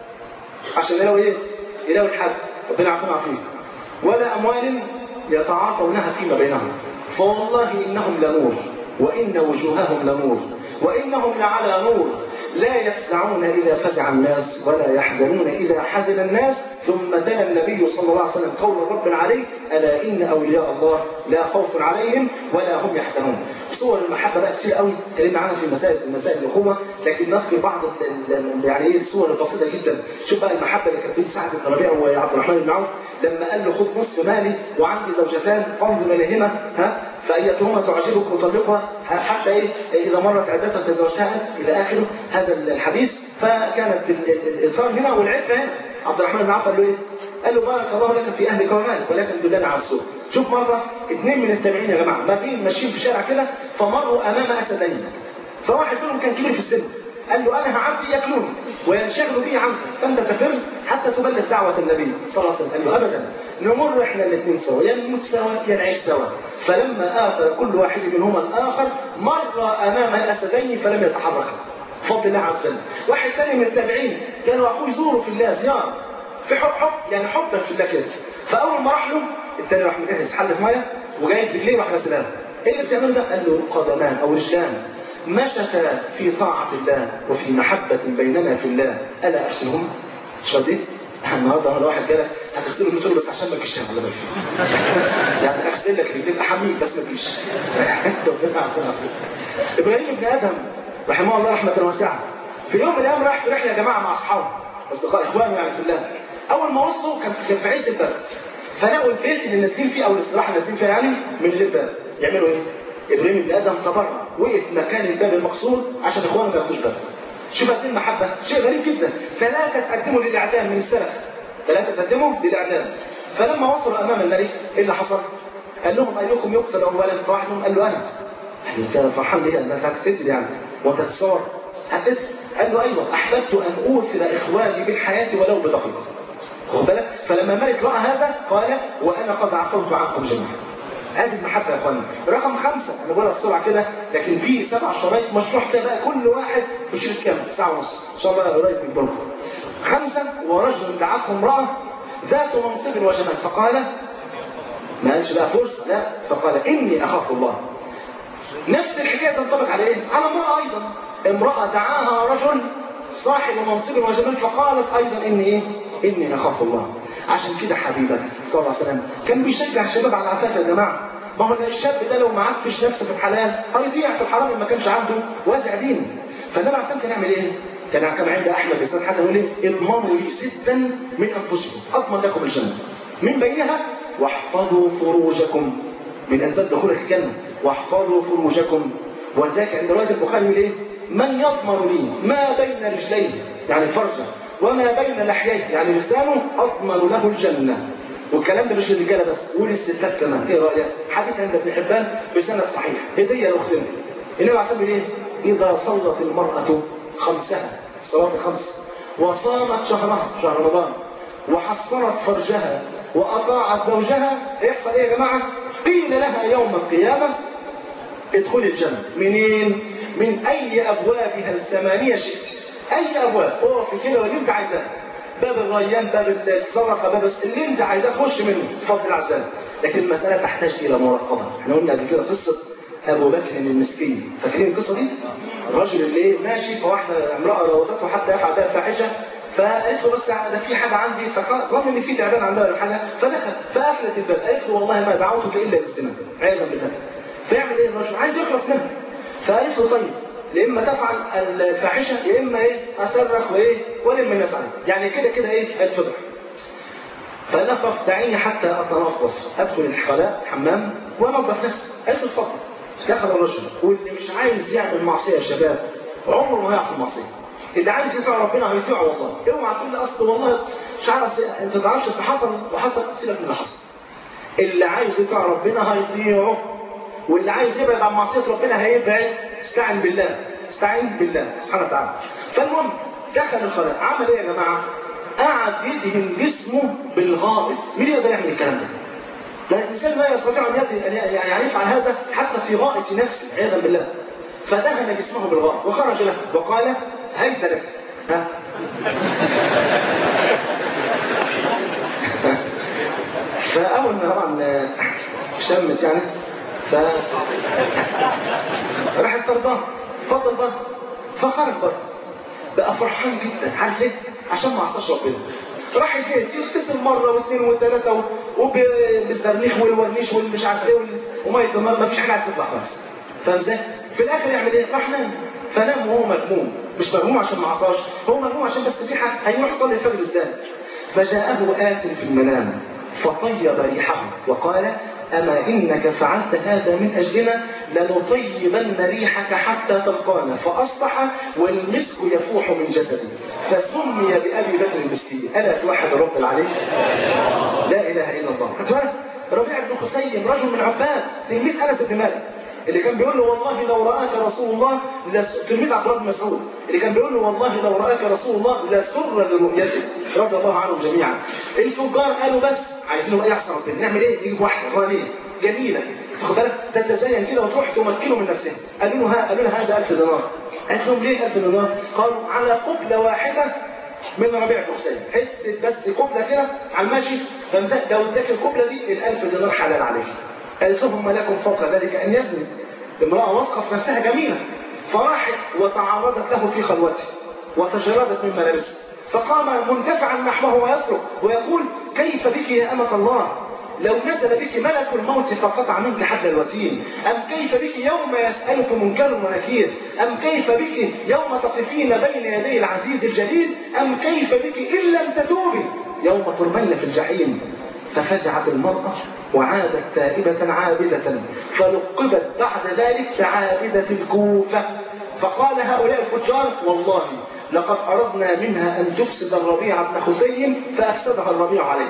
عشان يلاقوا إيه؟ يلاقوا الحد ربنا يعافينا ويعافيك ولا أموال يتعاطونها فيما بينهم فوالله إنهم لنور وإن وجوههم لنور وإنهم لعلى نور لا يفزعون إذا فزع الناس ولا يحزنون إذا حزن الناس ثم تلا النبي صلى الله عليه وسلم قول رب عليه ألا إن أولياء الله لا خوف عليهم ولا هم يحزنون صور المحبة بقى كتير قوي اتكلمنا عنها في مسائل مسائل الأخوة لكن نذكر بعض ال- ال- يعني ايه الصور البسيطة جدا شوف بقى المحبة اللي كانت بين سعد بن ربيعة وعبد الرحمن بن عوف لما قال له خذ نصف مالي وعندي زوجتان فانظر اليهما ها فايتهما تعجبك اطلقها حتى ايه اذا مرت عدتها تزوجتها انت الى اخره هذا الحديث فكانت ال- ال- الاثار هنا والعفه هنا عبد الرحمن بن عوف قال له ايه؟ قال له بارك الله لك في اهلك ومالك ولكن دلنا على السوق شوف مره اثنين من التابعين يا جماعه ماشيين ماشيين في شارع كده فمروا امام اسدين فواحد منهم كان كبير في السن قال له انا هعدي ياكلوني وينشغلوا بي عنك فانت تفر حتى تبلغ دعوه النبي صلى الله عليه وسلم قال له ابدا نمر احنا الاثنين سوا يا نموت سوا يا نعيش سوا فلما اثر كل واحد منهما الاخر مر امام الاسدين فلم يتحركا بفضل الله عز وجل واحد ثاني من التابعين قالوا اخوي زوره في الله زياره في حب حب يعني حبا في الله كده فاول ما راح له الثاني راح مجهز حله ميه وجايب بالليل راح غسلها ايه اللي بتعمله ده؟ قال له قدمان او رجلان مشتا في طاعة الله وفي محبة بيننا في الله ألا أغسلهم؟ مش دي؟ النهارده لو واحد جالك هتغسله قلت له بس عشان ما تجيش تاكل بالك يعني اغسل لك رجليك احميك بس ما تجيش ربنا يعافينا ابراهيم ابن ادم رحمه الله رحمه واسعه في يوم من الايام راح في رحله يا جماعه مع اصحابه اصدقاء اخوانه يعني في الله اول ما وصلوا كان كان في عز البرد فلقوا البيت اللي نازلين فيه او الاستراحه اللي نازلين فيها يعني من غير باب يعملوا ايه؟ ابراهيم ابن ادم تبرع وقف مكان الباب المقصود عشان اخوانه ما ياخدوش برد شوف قد ايه المحبه شيء غريب جدا ثلاثه تقدموا للاعدام من السلف ثلاثه تقدموا للاعدام فلما وصلوا امام الملك ايه اللي حصل؟ قال لهم ايكم يقتل اولا فواحد منهم قال له انا قال له انت فرحان ليه؟ انت هتتقتل يعني وانت هتتصور هتتقتل قال له ايوه احببت ان اوثر اخواني بالحياه ولو بدقيقه خد بالك فلما الملك راى هذا قال وانا قد عفوت عنكم جميعا هذه المحبه يا اخوانا رقم خمسه انا بقولها بسرعه كده لكن في سبع شرايط مشروع فيها بقى كل واحد في شريط كام ساعه ونص ان شاء الله قريب من بكره خمسه ورجل دعته امراه ذات منصب وجمال فقال ما قالش بقى فرصه لا فقال اني اخاف الله نفس الحكايه تنطبق على ايه؟ على امراه ايضا امراه دعاها رجل صاحب منصب وجمال فقالت ايضا اني ايه؟ اني اخاف الله عشان كده حبيبك صلى الله عليه وسلم كان بيشجع الشباب على العفاف يا جماعه ما هو الشاب ده لو ما عفش نفسه في الحلال هيضيع في الحرام ما كانش عنده وازع دينه فالنبي عليه الصلاه كان يعمل ايه؟ كان كان عند احمد بن حسن يقول ايه؟ اضمنوا لي ستا من انفسكم اضمن لكم الجنه من بينها واحفظوا فروجكم من اسباب دخولك الجنه واحفظوا فروجكم ولذلك عند روايه البخاري يقول ايه؟ من يضمن لي ما بين رجليه يعني فرجه وما بين لحييه يعني لسانه اضمن له الجنه والكلام ده مش للرجاله بس وللستات كمان ايه رايك؟ حديث عند ابن حبان بسند صحيح هديه لاختنا النبي عليه الصلاه ايه؟ اذا صلت المراه خمسها صلاه الخمس وصامت شهرها شهر رمضان وحصنت فرجها واطاعت زوجها يحصل ايه يا جماعه؟ قيل لها يوم القيامه ادخلي الجنه منين؟ من اي ابوابها الثمانيه شئت اي ابواب اقفي كده واللي انت عايزاه باب الريان باب السرقه باب اللي انت عايزاه خش منه بفضل الله عز وجل لكن المساله تحتاج الى مراقبه احنا قلنا قبل كده قصه ابو بكر المسكين فاكرين القصه دي الرجل اللي ايه ماشي فواحده امراه راودته حتى يفعل بها فاحشه فقالت له بس ده في حاجه عندي فظن ان في تعبان عندها ولا حاجه فدخل فقفلت الباب قالت له والله ما دعوتك الا بالزنا عياذا بالله فيعمل ايه الرجل عايز يخلص منها فقالت له طيب يا اما تفعل الفاحشه يا اما ايه اصرخ وايه ولم الناس عليه يعني كده كده ايه هيتفضح فقال لها طب دعيني حتى اتنظف ادخل الخلاء الحمام وانظف نفسي قالت له اتفضل دخل الرجل واللي مش عايز يعمل معصيه يا شباب عمره ما هيقع في المعصيه اللي عايز يطيع ربنا هيطيعه والله اوعى تقول لي اصل والله مش عارف انت ما تعرفش اصل حصل وحصل سيبك من اللي حصل اللي عايز يطيع ربنا هيطيعه واللي عايز يبعد عن معصيه ربنا هيبعد استعن بالله استعين بالله سبحانه وتعالى فالمهم دخل الخلاء عمل ايه يا جماعه قعد يدهن جسمه بالغائط مين يقدر يعمل الكلام ده ده الانسان لا يستطيع ان يعني يفعل هذا حتى في غائط نفسه عياذا بالله فدهن جسمه بالغار وخرج له وقال هيت لك ها فاول ما طبعا شمت يعني ف راحت طرداه اتفضل بره فخرج بره بقى فرحان جدا عارف ليه؟ عشان ما عصاش ربنا راح البيت يغتسل مره واثنين وثلاثه وبالزرنيخ والورنيش والمش عارف ايه وميه النار ما فيش حاجه عايز تطلع خالص فاهم ازاي؟ في الاخر يعمل ايه؟ راح نام فنام وهو مجموم مش مجموم عشان ما عصاش هو مجموم عشان بس في حاجه هيروح يصلي الفجر ازاي؟ فجاءه آت في المنام فطيب ريحه وقال أما إنك فعلت هذا من أجلنا لنطيبن ريحك حتى تلقانا فأصبح والمسك يفوح من جسده فسمي بأبي بكر المسكين ألا توحد الرب العلي لا إله إلا الله هتوالد ربيع بن خسيم رجل من عباد تلميذ أنس بن مالك اللي كان بيقول له والله لو رآك رسول الله لس... تلميذ عبد الله بن مسعود اللي كان بيقول له والله لو رآك رسول الله لسر لرؤيتك رضي الله عنهم جميعا الفجار قالوا بس عايزين ايه يحصل ربنا نعمل ايه نجيب واحده غنيه جميله تاخد بالك تتزين كده وتروح تمكنه من نفسها قالوا له ها قالوا لها هذا 1000 دينار قالت لهم ليه 1000 دينار قالوا على قبله واحده من ربيع بن حسين حته بس قبله كده على المشي فمزق لو اداك القبله دي ال 1000 دينار حلال عليك قالت لهم ما لكم فوق ذلك ان يزني امراه واثقه في نفسها جميله فراحت وتعرضت له في خلوته وتجردت من ملابسه فقام مندفعا نحوه ويصرخ ويقول كيف بك يا أمة الله لو نزل بك ملك الموت فقطع منك حبل الوتين أم كيف بك يوم يسألك منكر ونكير أم كيف بك يوم تقفين بين يدي العزيز الجليل أم كيف بك إن لم تتوبي يوم ترمين في الجحيم ففزعت المرأة وعادت تائبة عابدة فلقبت بعد ذلك بعابدة الكوفة فقال هؤلاء الفجار والله لقد أردنا منها أن تفسد الربيع بن خثيم فأفسدها الربيع عليه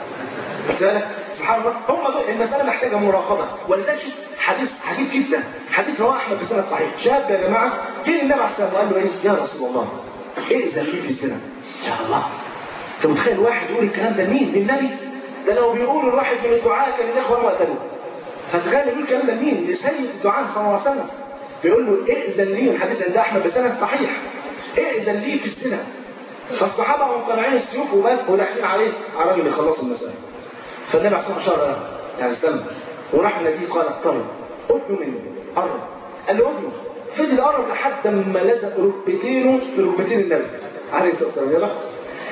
ذلك سبحان الله هم دول المسألة محتاجة مراقبة ولذلك شوف حديث عجيب جدا حديث رواه أحمد في سنة صحيح شاب يا جماعة جه النبي عليه السلام وقال له إيه يا رسول الله ائذن لي في الزنا يا الله أنت متخيل واحد يقول الكلام ده لمين؟ للنبي ده لو بيقول الواحد من الدعاء كان الإخوة ما قتلوه فتخيل يقول الكلام ده لمين؟ لسيد الدعاء صلى الله عليه وسلم بيقول له ائذن لي الحديث عند أحمد بسند صحيح ائذن لي في الزنا فالصحابه هم قانعين السيوف وبس وداخلين عليه على الراجل اللي خلص المساله فالنبي عليه الصلاه والسلام اشار يعني استنى وراح النبي قال اقترب ادنوا منه قرب قال له ادنوا فضل قرب لحد ما لزق ركبتينه في ركبتين النبي عليه الصلاه والسلام يا بخت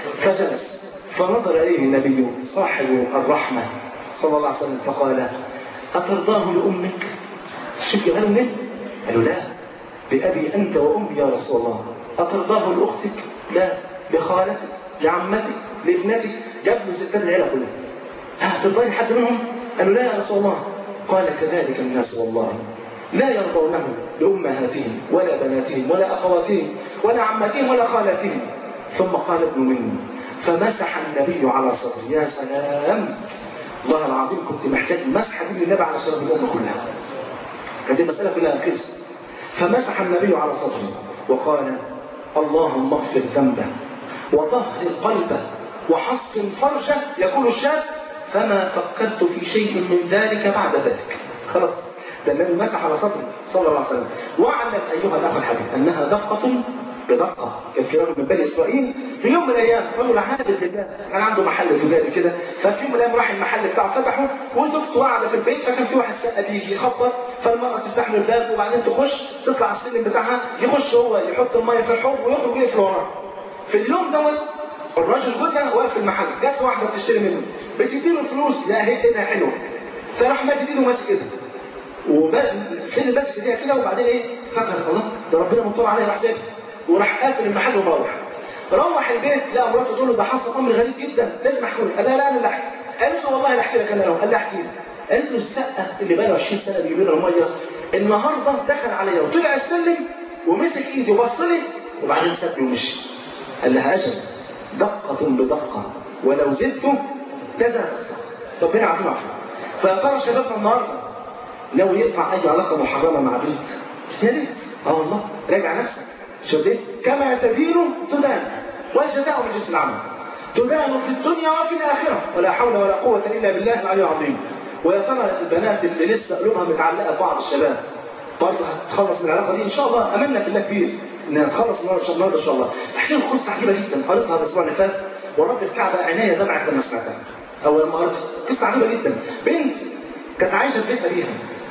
فجلس فنظر اليه النبي صاحب الرحمه صلى الله عليه وسلم فقال اترضاه لامك شوف جماله منين؟ قال له لا بأبي أنت وأمي يا رسول الله أترضاه لأختك؟ لا لخالتك لعمتك لابنتك جاب له ستات العيلة كلها ها ترضاني حد منهم؟ قالوا لا يا رسول الله قال كذلك الناس والله لا يرضونه لأمهاتهم ولا بناتهم ولا أخواتهم ولا عماتهم ولا خالاتهم ثم قال ابن مني فمسح النبي على صدري يا سلام الله العظيم كنت محتاج مسحة دي للنبي على شرب الأمة كلها كانت المسألة كلها خلص فمسح النبي على صدره وقال اللهم اغفر ذنبه وطهر قلبه وحصن فرجه يقول الشاب فما فكرت في شيء من ذلك بعد ذلك خلاص ده النبي مسح على صدره صلى الله عليه وسلم واعلم ايها الاخ الحبيب انها دقه بدقه كان في رجل من بني اسرائيل في يوم من الايام رجل عابد لله كان عنده محل تجاري كده ففي يوم من الايام راح المحل بتاعه فتحه وزوجته قاعده في البيت فكان في واحد سقى بيجي يخبط فالمراه تفتح له الباب وبعدين تخش تطلع على السلم بتاعها يخش هو يحط الميه في الحوض ويخرج يقفل وراه في اليوم دوت الراجل جوزها واقف في المحل جات له واحده بتشتري منه بتدي له فلوس لا هي ايدها حلوه فراح مادد ايده ماسك ايدها وفضل ماسك ايديها كده وبعدين ايه افتكر الله ده ربنا مطلع عليا بحسابي وراح قافل المحل ومروح روح البيت لقى مراته تقول له ده حصل امر غريب جدا لازم احكي لك قال لها لا انا اللي احكي قالت له والله لا احكي لك انا لو قال لها احكي لي قالت له السقه اللي بقى له 20 سنه بيجيب لنا الميه النهارده دخل عليا وطلع السلم ومسك ايدي وبص لي وبعدين سابني ومشي قال لها اجل دقه بدقه ولو زدت لزلت السقه ربنا يعافينا فيا ترى شبابنا النهارده ناوي يقطع اي علاقه محرمه مع بنت يا ريت اه والله راجع نفسك شوف ايه كما تدين تدان والجزاء من جنس العمل تدان في الدنيا وفي الاخره ولا حول ولا قوه الا بالله العلي العظيم ويا ترى البنات اللي لسه قلوبها متعلقه ببعض الشباب برضه هتخلص من العلاقه دي ان شاء الله املنا في الله كبير انها تخلص النهارده النهارده ان شاء الله احكي لكم قصه عجيبه جدا قريتها الاسبوع اللي فات ورب الكعبه عينيا دمعت لما سمعتها او لما قريتها قصه عجيبه جدا بنت كانت عايشه في بيتها بيها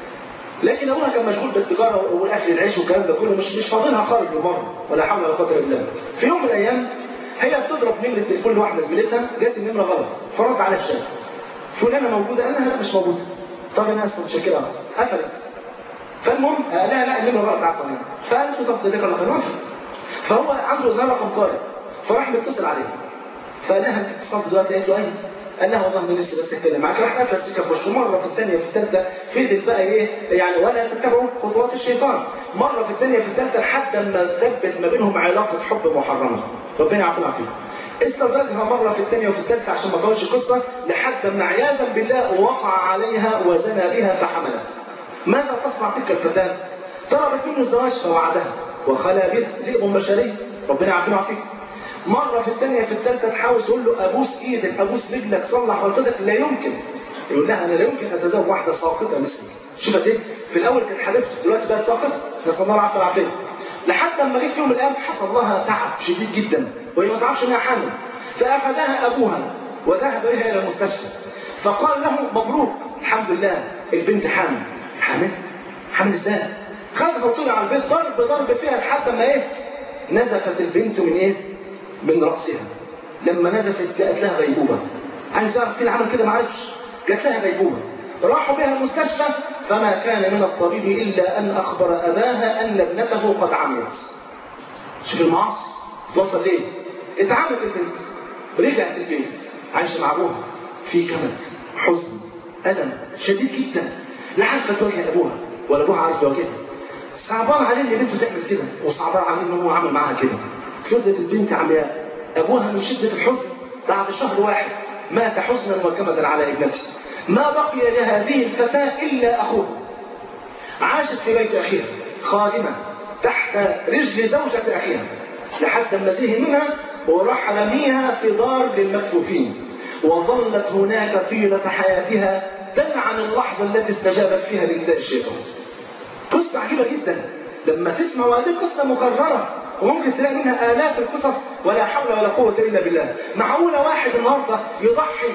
لكن ابوها كان مشغول بالتجاره والاكل العيش والكلام ده كله مش مش فاضلها خالص بالمره ولا حول ولا قوه الا بالله في يوم من الايام هي بتضرب نمره التليفون لواحده زميلتها جت النمره غلط فرد عليها الشاب فلانه موجوده قال لها لا مش موجوده طب انا اسف متشكره قفلت فالمهم قال لها لا النمره غلط عفوا يعني فقالت له طب جزاك الله خير وقفلت فهو عنده زي رقم طارئ فراح متصل عليها فقال لها انت اتصلت دلوقتي قالت له ايوه قال لها والله انا نفسي بس اتكلم معاك راح قفل السكه في وشه مره في الثانيه في الثالثه فضل بقى ايه يعني ولا تتبعوا خطوات الشيطان مره في الثانيه في الثالثه لحد ما دبت ما بينهم علاقه حب محرمه ربنا يعافينا فيها استدرجها مرة في الثانية وفي الثالثة عشان ما اطولش القصة لحد ما عياذا بالله وقع عليها وزنى بها فحملت. ماذا تصنع تلك الفتاة؟ طلبت منه الزواج فوعدها وخلا به ذئب بشري ربنا يعافينا ويعافيك. مرة في الثانية في الثالثة تحاول تقول له أبوس إيدك أبوس رجلك صلح غلطتك لا يمكن. يقول لها أنا لا يمكن أتزوج واحدة ساقطة مثلي. شوف قد إيه؟ في الأول كانت حبيبته دلوقتي بقت ساقطة. نسأل الله العافية والعافية. لحد ما جه في يوم من الأيام حصل لها تعب شديد جدا وهي ما تعرفش إنها حامل. فأخذها أبوها وذهب بها إلى المستشفى فقال له مبروك الحمد لله البنت حامل حامل حامل ازاي خدها وطلع على البيت ضرب ضرب فيها لحد ما ايه نزفت البنت من ايه من رأسها لما نزفت جاءت لها غيبوبة عايز اعرف مين عمل كده ما عرفش جات لها غيبوبة راحوا بها المستشفى فما كان من الطبيب إلا أن أخبر أباها أن ابنته قد عميت شوف المعاصي توصل ليه اتعمت البنت رجعت البيت عايشة مع أبوها في كمد حزن ألم شديد جدا لا عارفة تواجه أبوها ولا أبوها عارف يواجهها صعبان عليه إن بنته تعمل كده وصعبان عليه إن هو عمل معاها كده فضلت البنت عمياء أبوها من شدة الحزن بعد شهر واحد مات حزنا وكمدا على ابنته ما بقي لهذه الفتاة إلا أخوها عاشت في بيت أخيها خادمة تحت رجل زوجة أخيها لحد ما زهق منها وراح رميها في دار للمكفوفين وظلت هناك طيلة حياتها تلعن اللحظة التي استجابت فيها لنداء الشيطان قصة عجيبة جدا لما تسمع وهذه قصة مكررة وممكن تلاقي منها آلاف القصص ولا حول ولا قوة إلا بالله معقولة واحد النهاردة يضحي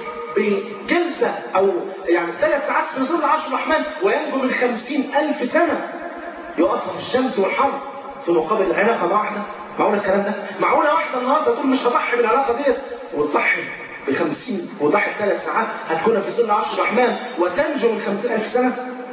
بجلسة أو يعني ثلاث ساعات في ظل عرش الرحمن وينجو من خمسين ألف سنة يقفها في الشمس والحر في مقابل العلاقة مع واحدة معقولة الكلام ده؟ معقولة واحدة النهاردة تقول مش هضحي بالعلاقة ديت وتضحي ب 50 وضحي بثلاث ساعات هتكون في ظل عرش الرحمن وتنجو من 50000 سنة؟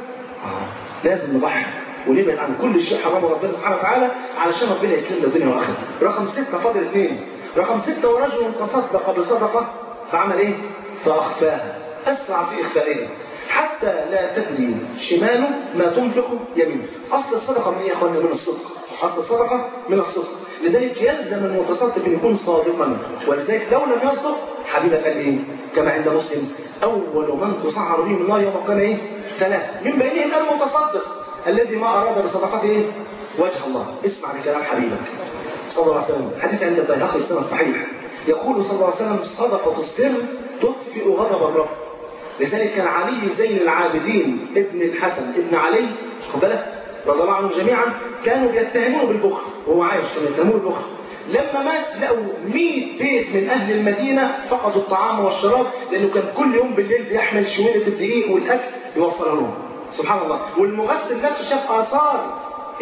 آه لازم نضحي ونبعد عن كل شيء حرمه ربنا سبحانه وتعالى علشان ربنا يكرمنا دنيا واخره. رقم ستة فاضل اثنين. رقم ستة ورجل تصدق بصدقة فعمل ايه؟ فأخفاها. أسرع في إخفائها. حتى لا تدري شماله ما تنفق يمينه. أصل الصدقة من إيه يا أخوانا؟ من الصدق. أصل الصدقة من الصدق. لذلك يلزم المتصدق أن يكون صادقا ولذلك لو لم يصدق حبيبك قال إيه؟ كما عند مسلم أول من تصعر بهم الله يوم القيامة إيه؟ ثلاثة من بينهم المتصدق الذي ما أراد بصدقته إيه؟ وجه الله اسمع لكلام حبيبك صلى الله عليه وسلم حديث عند البيهقي بسند صحيح يقول صلى الله عليه وسلم صدقة السر تطفئ غضب الرب لذلك كان علي زين العابدين ابن الحسن ابن علي خد بالك رضي الله عنهم جميعا كانوا بيتهموه بالبخل وهو عايش كانوا يتهموه بالبخل لما مات لقوا 100 بيت من اهل المدينه فقدوا الطعام والشراب لانه كان كل يوم بالليل بيحمل شويه الدقيق والاكل يوصلها لهم سبحان الله والمغسل نفسه شاف اثار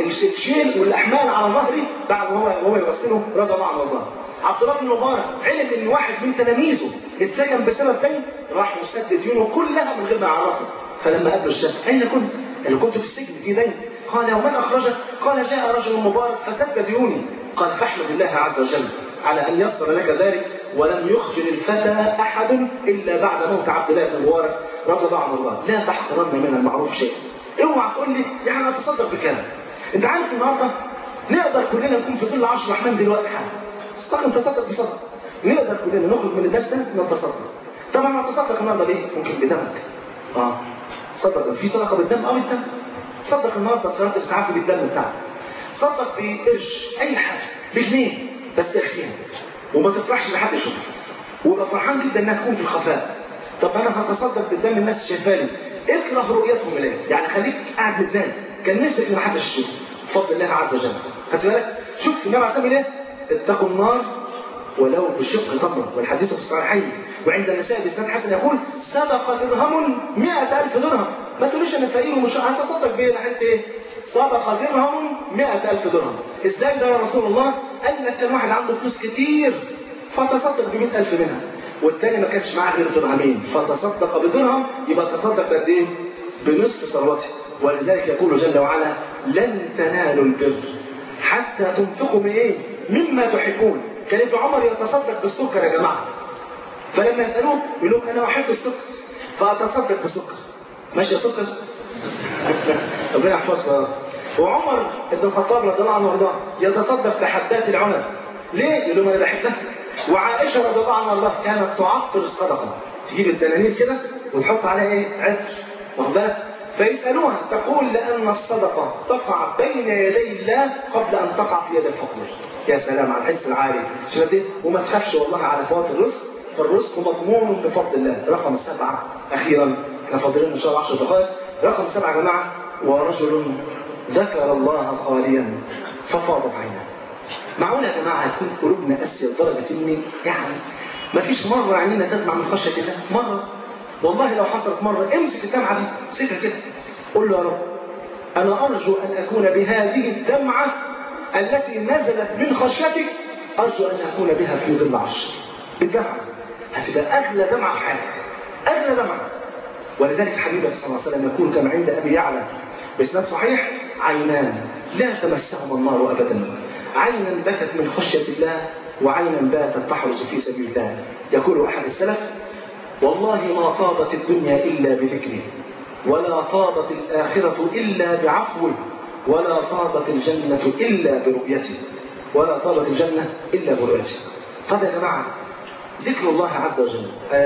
الشيل والاحمال على ظهري بعد وهو وهو يغسله رضي الله عنه وارضاه عبد الله بن مبارك علم ان واحد من تلاميذه اتسجن بسبب دين راح مسدد ديونه كلها من غير ما يعرفه فلما قابله الشاب اين كنت؟ قال كنت في السجن في دين قال ومن اخرجك؟ قال جاء رجل مبارك فسد ديوني قال فاحمد الله عز وجل على ان يسر لك ذلك ولم يخبر الفتى احد الا بعد موت عبد الله بن مبارك رضي الله عنه الله لا تحقرن من المعروف شيء اوعى تقول لي يعني اتصدق بكام انت عارف النهارده نقدر كلنا نكون في ظل عرش الرحمن دلوقتي حالا استقم تصدق بصدق نقدر كلنا نخرج من الدرس ده نتصدق طبعا هتصدق النهارده بايه؟ ممكن بدمك اه تصدق في صدقه بالدم اه بالدم تصدق النهارده صلاه الاسعاف بالدم بتاعك تصدق بقرش اي حاجه بجنيه بس اخفيها وما تفرحش لحد يشوفها وابقى فرحان جدا انها تكون في الخفاء طب انا هتصدق بالدم الناس شايفاني اكره رؤيتهم الي يعني خليك قاعد متضايق كان نفسك ان محدش يشوفه بفضل الله عز وجل خدت بالك شوف النبي عليه الصلاه والسلام ايه اتقوا النار ولو بشق تمره والحديث في الصحيحين وعند النساء باسناد حسن يقول سبق درهم 100000 درهم ما تقوليش انا فقير ومش هتصدق بيه انت ايه سبق درهم 100000 درهم ازاي ده يا رسول الله قال لك كان واحد عنده فلوس كتير فتصدق ب 100000 منها والتاني ما كانش معاه غير درهمين فتصدق بدرهم يبقى تصدق بقد ايه بنصف ثروته ولذلك يقول جل وعلا لن تنالوا البر حتى تنفقوا من ايه مما تحبون كان ابن عمر يتصدق بالسكر يا جماعه فلما يسالوه يقول لهم انا احب السكر فاتصدق بالسكر ماشي يا سكر ربنا يحفظك وعمر بن الخطاب رضي الله عنه وارضاه يتصدق بحبات العنب ليه؟ يقول لهم انا بحبها وعائشه رضي الله عنها وارضاها كانت تعطر الصدقه تجيب الدنانير كده وتحط عليها ايه؟ عطر واخد بالك؟ فيسالوها تقول لان الصدقه تقع بين يدي الله قبل ان تقع في يد الفقير يا سلام على الحس العالي شوف دي وما تخافش والله على فوات الرزق فالرزق مضمون بفضل الله رقم السبعه اخيرا احنا فاضلين ان شاء الله 10 دقائق رقم سبعه يا جماعه ورجل ذكر الله خاليا ففاضت عيناه معقول يا جماعه يكون قلوبنا قاسيه لدرجه ان يعني ما فيش مره عينينا تدمع من خشيه الله مره والله لو حصلت مره امسك الدمعه دي امسكها كده قول له يا رب انا ارجو ان اكون بهذه الدمعه التي نزلت من خشيتك ارجو ان اكون بها في ظل عرشك بالدمعه هتبقى اغلى دمعه في حياتك اغلى دمعه ولذلك حبيبك صلى الله عليه وسلم يقول كما عند ابي يعلى باسناد صحيح عينان لا تمسهما النار ابدا عينا بكت من خشيه الله وعينا باتت تحرس في سبيل الله يقول احد السلف والله ما طابت الدنيا الا بذكره ولا طابت الاخره الا بعفوه ولا طابت الجنه الا برؤيته ولا طابت الجنه الا برؤيته طب يا جماعه ذكر الله عز وجل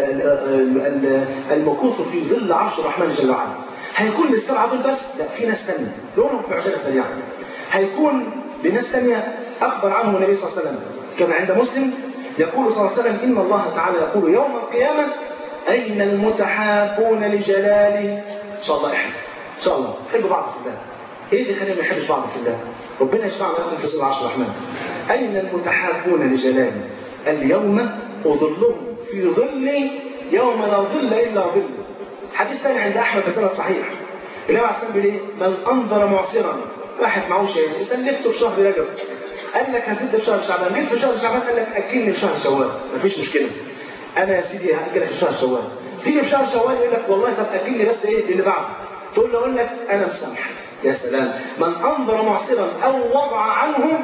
المكوث في ظل عرش الرحمن جل وعلا هيكون للسبعه دول بس لا في ناس ثانيه دولهم في عجاله سريعه هيكون لناس ثانيه اخبر عنهم النبي صلى الله عليه وسلم كما عند مسلم يقول صلى الله عليه وسلم ان الله تعالى يقول يوم القيامه اين المتحابون لجلاله ان شاء الله احنا ان شاء الله نحب بعض في الله ايه اللي خلينا ما نحبش بعض في الله ربنا يجمعنا لكم في ظل عرش الرحمن اين المتحابون لجلاله اليوم أظلهم في ظل يوم لا ظل إلا ظل حديث ثاني عند أحمد بسند صحيح النبي عليه الصلاة والسلام بيقول من أنظر معصرا واحد معهوش يعني سلفته في شهر رجب قال لك هسد في شهر شعبان جيت في شهر شعبان قال لك أكلني في شهر شوال مفيش مشكلة أنا يا سيدي هأكلك في شهر شوال تيجي في شهر شوال يقول لك والله طب أكلني بس إيه اللي بعده تقول له أقول لك أنا مسامحك يا سلام من أنظر معصرا أو وضع عنه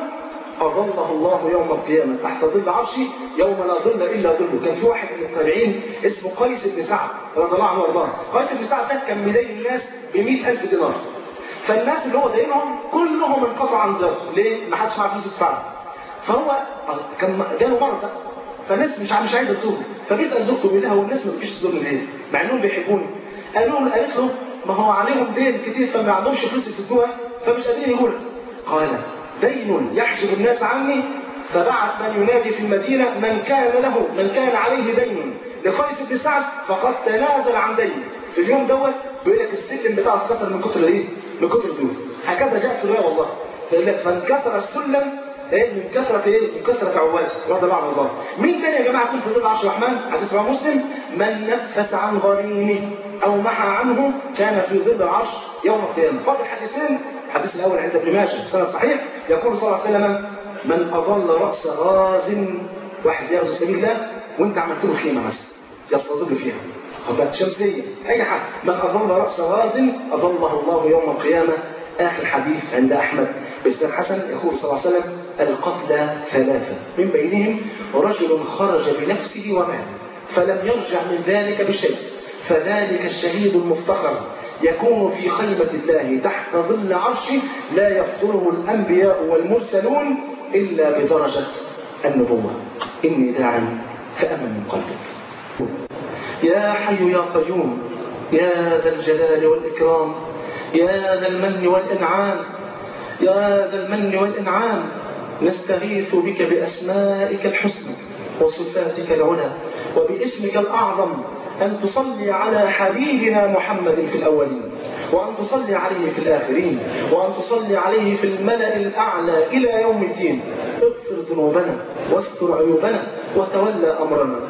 أظله الله يوم القيامة تحت ظل عرشي يوم لا ظل إلا ظله كان في واحد من التابعين اسمه قيس بن سعد رضي الله عنه وارضاه قيس بن سعد ده كان مدين الناس ب ألف دينار فالناس اللي هو داينهم كلهم انقطعوا عن زر ليه؟ ما حدش معاه فلوس يدفع فهو كان جاله مرض ده فالناس مش مش عايزه تزوره فبيسال زوجته بيقول لها هو الناس ما بتجيش تزورني ليه؟ مع انهم بيحبوني قالوا له قالت له ما هو عليهم دين كتير فما عندهمش فلوس يسدوها فمش قادرين يقولوا قال دين يحجب الناس عني فبعت من ينادي في المدينة من كان له من كان عليه دين لقيس بن سعد فقد تنازل عن دينه في اليوم دوت بيقول لك السلم بتاعه اتكسر من كتر ايه؟ من كتر الدين هكذا جاء في الروايه والله فيقول لك فانكسر السلم ايه من كثرة ايه؟ من كثرة عواته رضي الله عنه الله. مين تاني يا جماعة يكون في ظل عرش الرحمن؟ حديث رواه مسلم من نفس عن غريمه أو محى عنه كان في ظل العرش يوم القيامة. فاضل حديثين الحديث الأول عند ابن ماجه بسند صحيح يقول صلى الله عليه وسلم من أظل رأس غاز واحد يغزو سبيل الله وأنت عملت له خيمة مثلا يستظل فيها خبات شمسية أي حاجة من أظل رأس غاز أظله الله يوم القيامة آخر حديث عند أحمد بإسناد حسن يقول صلى الله عليه وسلم القتلى ثلاثة من بينهم رجل خرج بنفسه وماله فلم يرجع من ذلك بشيء فذلك الشهيد المفتخر يكون في خيمة الله تحت ظل عرشه لا يفضله الأنبياء والمرسلون إلا بدرجة النبوة إني داع فأمن من قلبك يا حي يا قيوم يا ذا الجلال والإكرام يا ذا المن والإنعام يا ذا المن والإنعام نستغيث بك بأسمائك الحسنى وصفاتك العلى وباسمك الأعظم أن تصلي على حبيبنا محمد في الأولين وأن تصلي عليه في الآخرين وأن تصلي عليه في الملأ الأعلى إلى يوم الدين اغفر ذنوبنا واستر عيوبنا وتولى أمرنا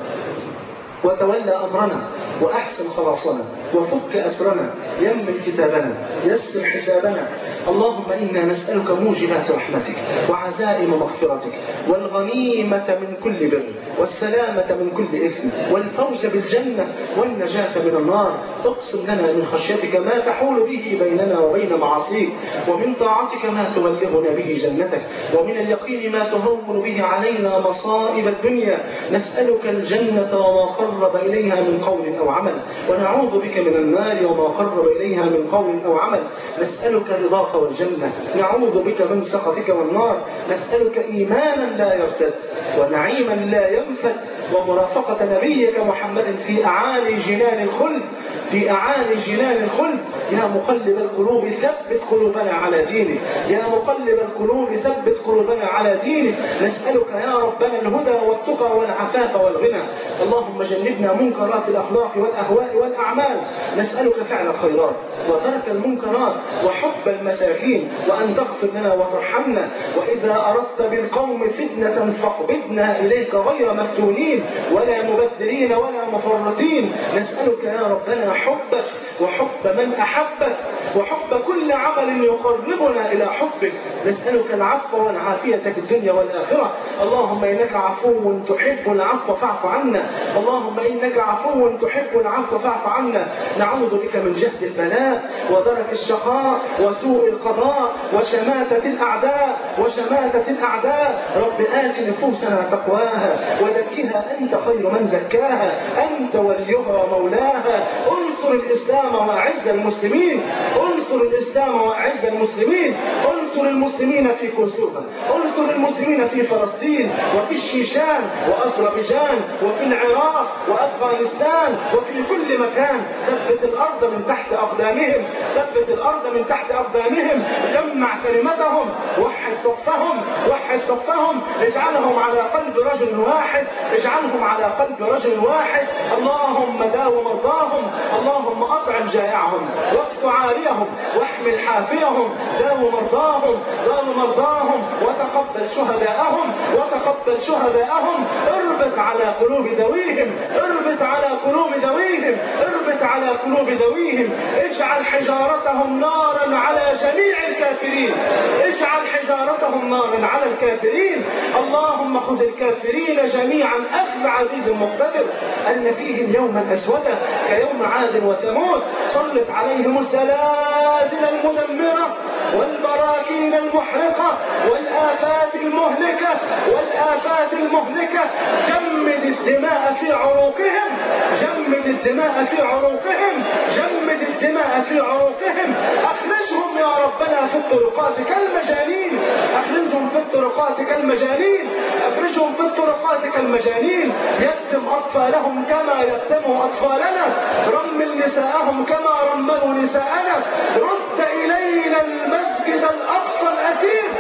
وتولى أمرنا وأحسن خلاصنا وفك أسرنا يمن كتابنا يسر حسابنا اللهم إنا نسألك موجبات رحمتك وعزائم مغفرتك والغنيمة من كل بر والسلامة من كل إثم والفوز بالجنة والنجاة من النار اقسم لنا من خشيتك ما تحول به بيننا وبين معاصيك ومن طاعتك ما تبلغنا به جنتك ومن اليقين ما تهون به علينا مصائب الدنيا نسألك الجنة وما قرب إليها من قول أو عمل ونعوذ بك من النار وما قرب إليها من قول أو عمل نسألك رضاك والجنة نعوذ بك من سخطك والنار نسألك إيمانا لا يرتد ونعيما لا ينفد ومرافقة نبيك محمد في أعالي جنان الخلد في أعالي جنان الخلد يا مقلب القلوب ثبت قلوبنا على دينك يا مقلب القلوب ثبت قلوبنا على دينك نسألك يا ربنا الهدى والتقى والعفاف والغنى اللهم جنبنا منكرات الأخلاق والأهواء والأعمال نسألك فعل الخيرات وترك المنكرات وحب المساكين وأن تغفر لنا وترحمنا وإذا أردت بالقوم فتنة فاقبضنا إليك غير مفتونين ولا مبدرين ولا مفرطين نسألك يا ربنا حبك وحب من أحبك وحب كل عمل يقربنا إلى حبك نسألك العفو والعافية في الدنيا والآخرة اللهم إنك عفو تحب العفو فاعف عنا اللهم إنك عفو تحب العفو فاعف عنا نعوذ بك من جهد البلاء ودرك الشقاء وسوء القضاء وشماتة الأعداء وشماتة الأعداء رب آت نفوسنا تقواها وزكها أنت خير من زكاها أنت وليها ومولاها انصر الإسلام وأعز المسلمين انصر الإسلام وأعز المسلمين انصر المسلمين في كوسوفا انصر المسلمين في فلسطين وفي الشيشان وأذربيجان وفي العراق وأفغانستان وفي كل مكان ثبت الأرض من تحت أقدامهم ثبت الأرض من تحت أقدامهم جمع كلمتهم وحد صفهم وحد صفهم اجعلهم على قلب رجل واحد اجعلهم على قلب رجل واحد اللهم داو مرضاهم اللهم أطعم جائعهم واكس عاريهم واحمل حافيهم داو مرضاهم داو مرضاهم وتقبل شهداءهم وتقبل شهداءهم اربط على قلوب ذويهم اربط على قلوب ذويهم اربط على قلوب ذويهم اجعل حجارتهم نارا على جميع الكافرين اجعل حجارتهم نارا على الكافرين اللهم خذ الكافرين جميعا اخذ عزيز مقتدر ان فيهم يوما اسودا كيوم عاد وثمود سلط عليهم الزلازل المدمره والبراكين المحرقه والافات المهلكه والافات المهلكه جمد الدماء في عروقهم جمد الدماء في عروقهم جمد الدماء في عروقهم اخرجهم يا ربنا في الطرقات كالمجانين اخرجهم في الطرقات كالمجانين اخرجهم في الطرقات كالمجانين يتم اطفالهم كما يتموا اطفالنا رمل نساءهم كما رملوا نساءنا رد الينا المسجد الاقصى الاثير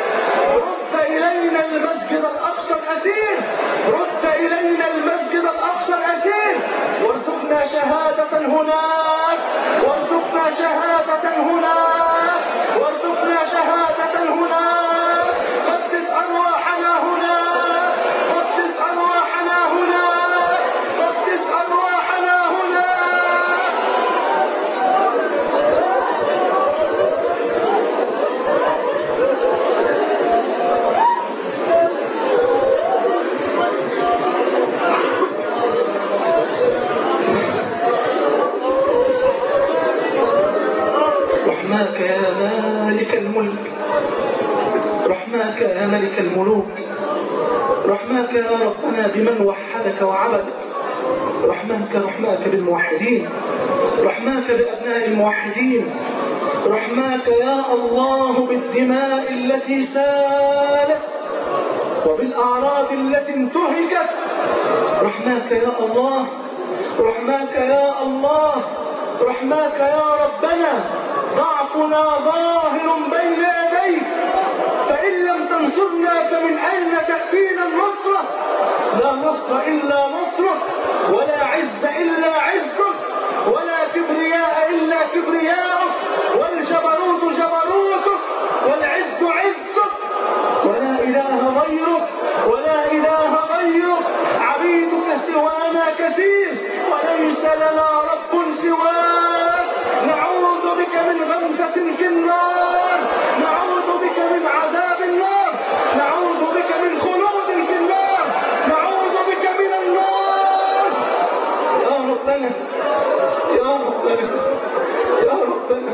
رد الينا المسجد الاقصى الاثير رد الينا المسجد الاقصى الاثير وارزقنا شهاده هناك وارزقنا شهاده هناك وارزقنا شهاده هناك قدس ارواحنا هناك قدس ارواحنا هناك قدس ارواحنا هناك رحماك يا مالك الملك رحماك يا ملك الملوك رحماك يا ربنا بمن وحدك وعبدك رحماك رحماك بالموحدين رحماك بأبناء الموحدين رحماك يا الله بالدماء التي سالت وبالأعراض التي انتهكت رحماك يا الله رحماك يا الله رحماك يا ربنا ضعفنا ظاهر بين يديك فإن لم تنصرنا فمن أين تأتينا النصرة لا نصر إلا نصرك ولا عز إلا عزك ولا كبرياء إلا كبرياءك ضلالة في النار نعوذ بك من عذاب النار نعوذ بك من خلود في النار نعوذ بك من النار يا ربنا يا ربنا يا ربنا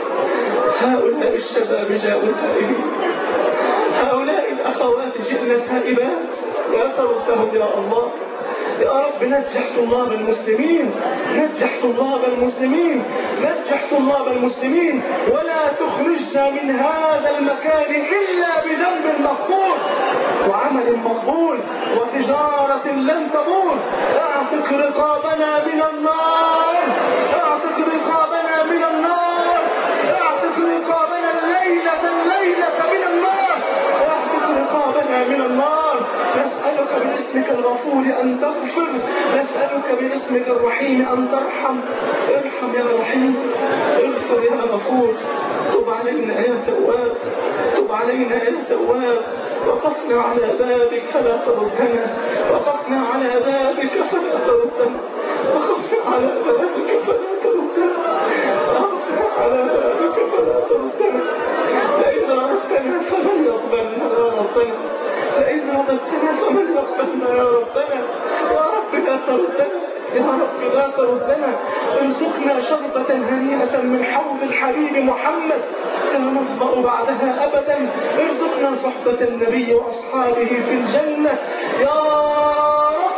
هؤلاء الشباب جاءوا تائبين هؤلاء الأخوات جئن تائبات لا تردهم يا الله يا رب نجح طلاب المسلمين نجح طلاب المسلمين نجح طلاب المسلمين ولا تخرجنا من هذا المكان إلا بذنب مغفور وعمل مقبول وتجارة لن تبور اعتق رقابنا من النار اعتق رقابنا من النار اعتق رقابنا الليلة الليلة من النار اعتق رقابنا من النار نسألك باسمك الغفور أن تغفر نسألك باسمك الرحيم أن ترحم ارحم يا رحيم اغفر يا غفور تب علينا يا تواب تب علينا يا تواب وقفنا على بابك فلا تردنا وقفنا على بابك فلا تردنا وقفنا على بابك فلا تردنا وقفنا على بابك فلا تردنا لئن ردتنا فمن يقبلنا يا ربنا لئن ردتنا فمن يقبلنا يا ربنا يا رب لا تردنا يا رب لا تردنا ارزقنا شربة هنيئة من حوض الحبيب محمد لا نظمأ بعدها أبدا ارزقنا صحبة النبي وأصحابه في الجنة يا رب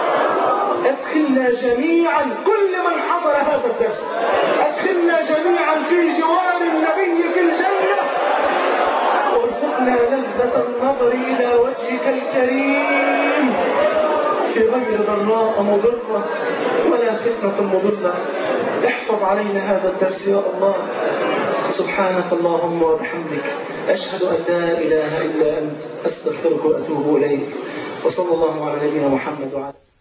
أدخلنا جميعا كل من حضر هذا الدرس أدخلنا جميعا في جوار النبي في الجنة وارزقنا لذة النظر إلى وجهك الكريم في غير ضراء مضرة ولا فتنة مضلة احفظ علينا هذا الدرس يا الله سبحانك اللهم وبحمدك أشهد أن لا إله إلا أنت أستغفرك وأتوب إليك وصلى الله على نبينا محمد وعلى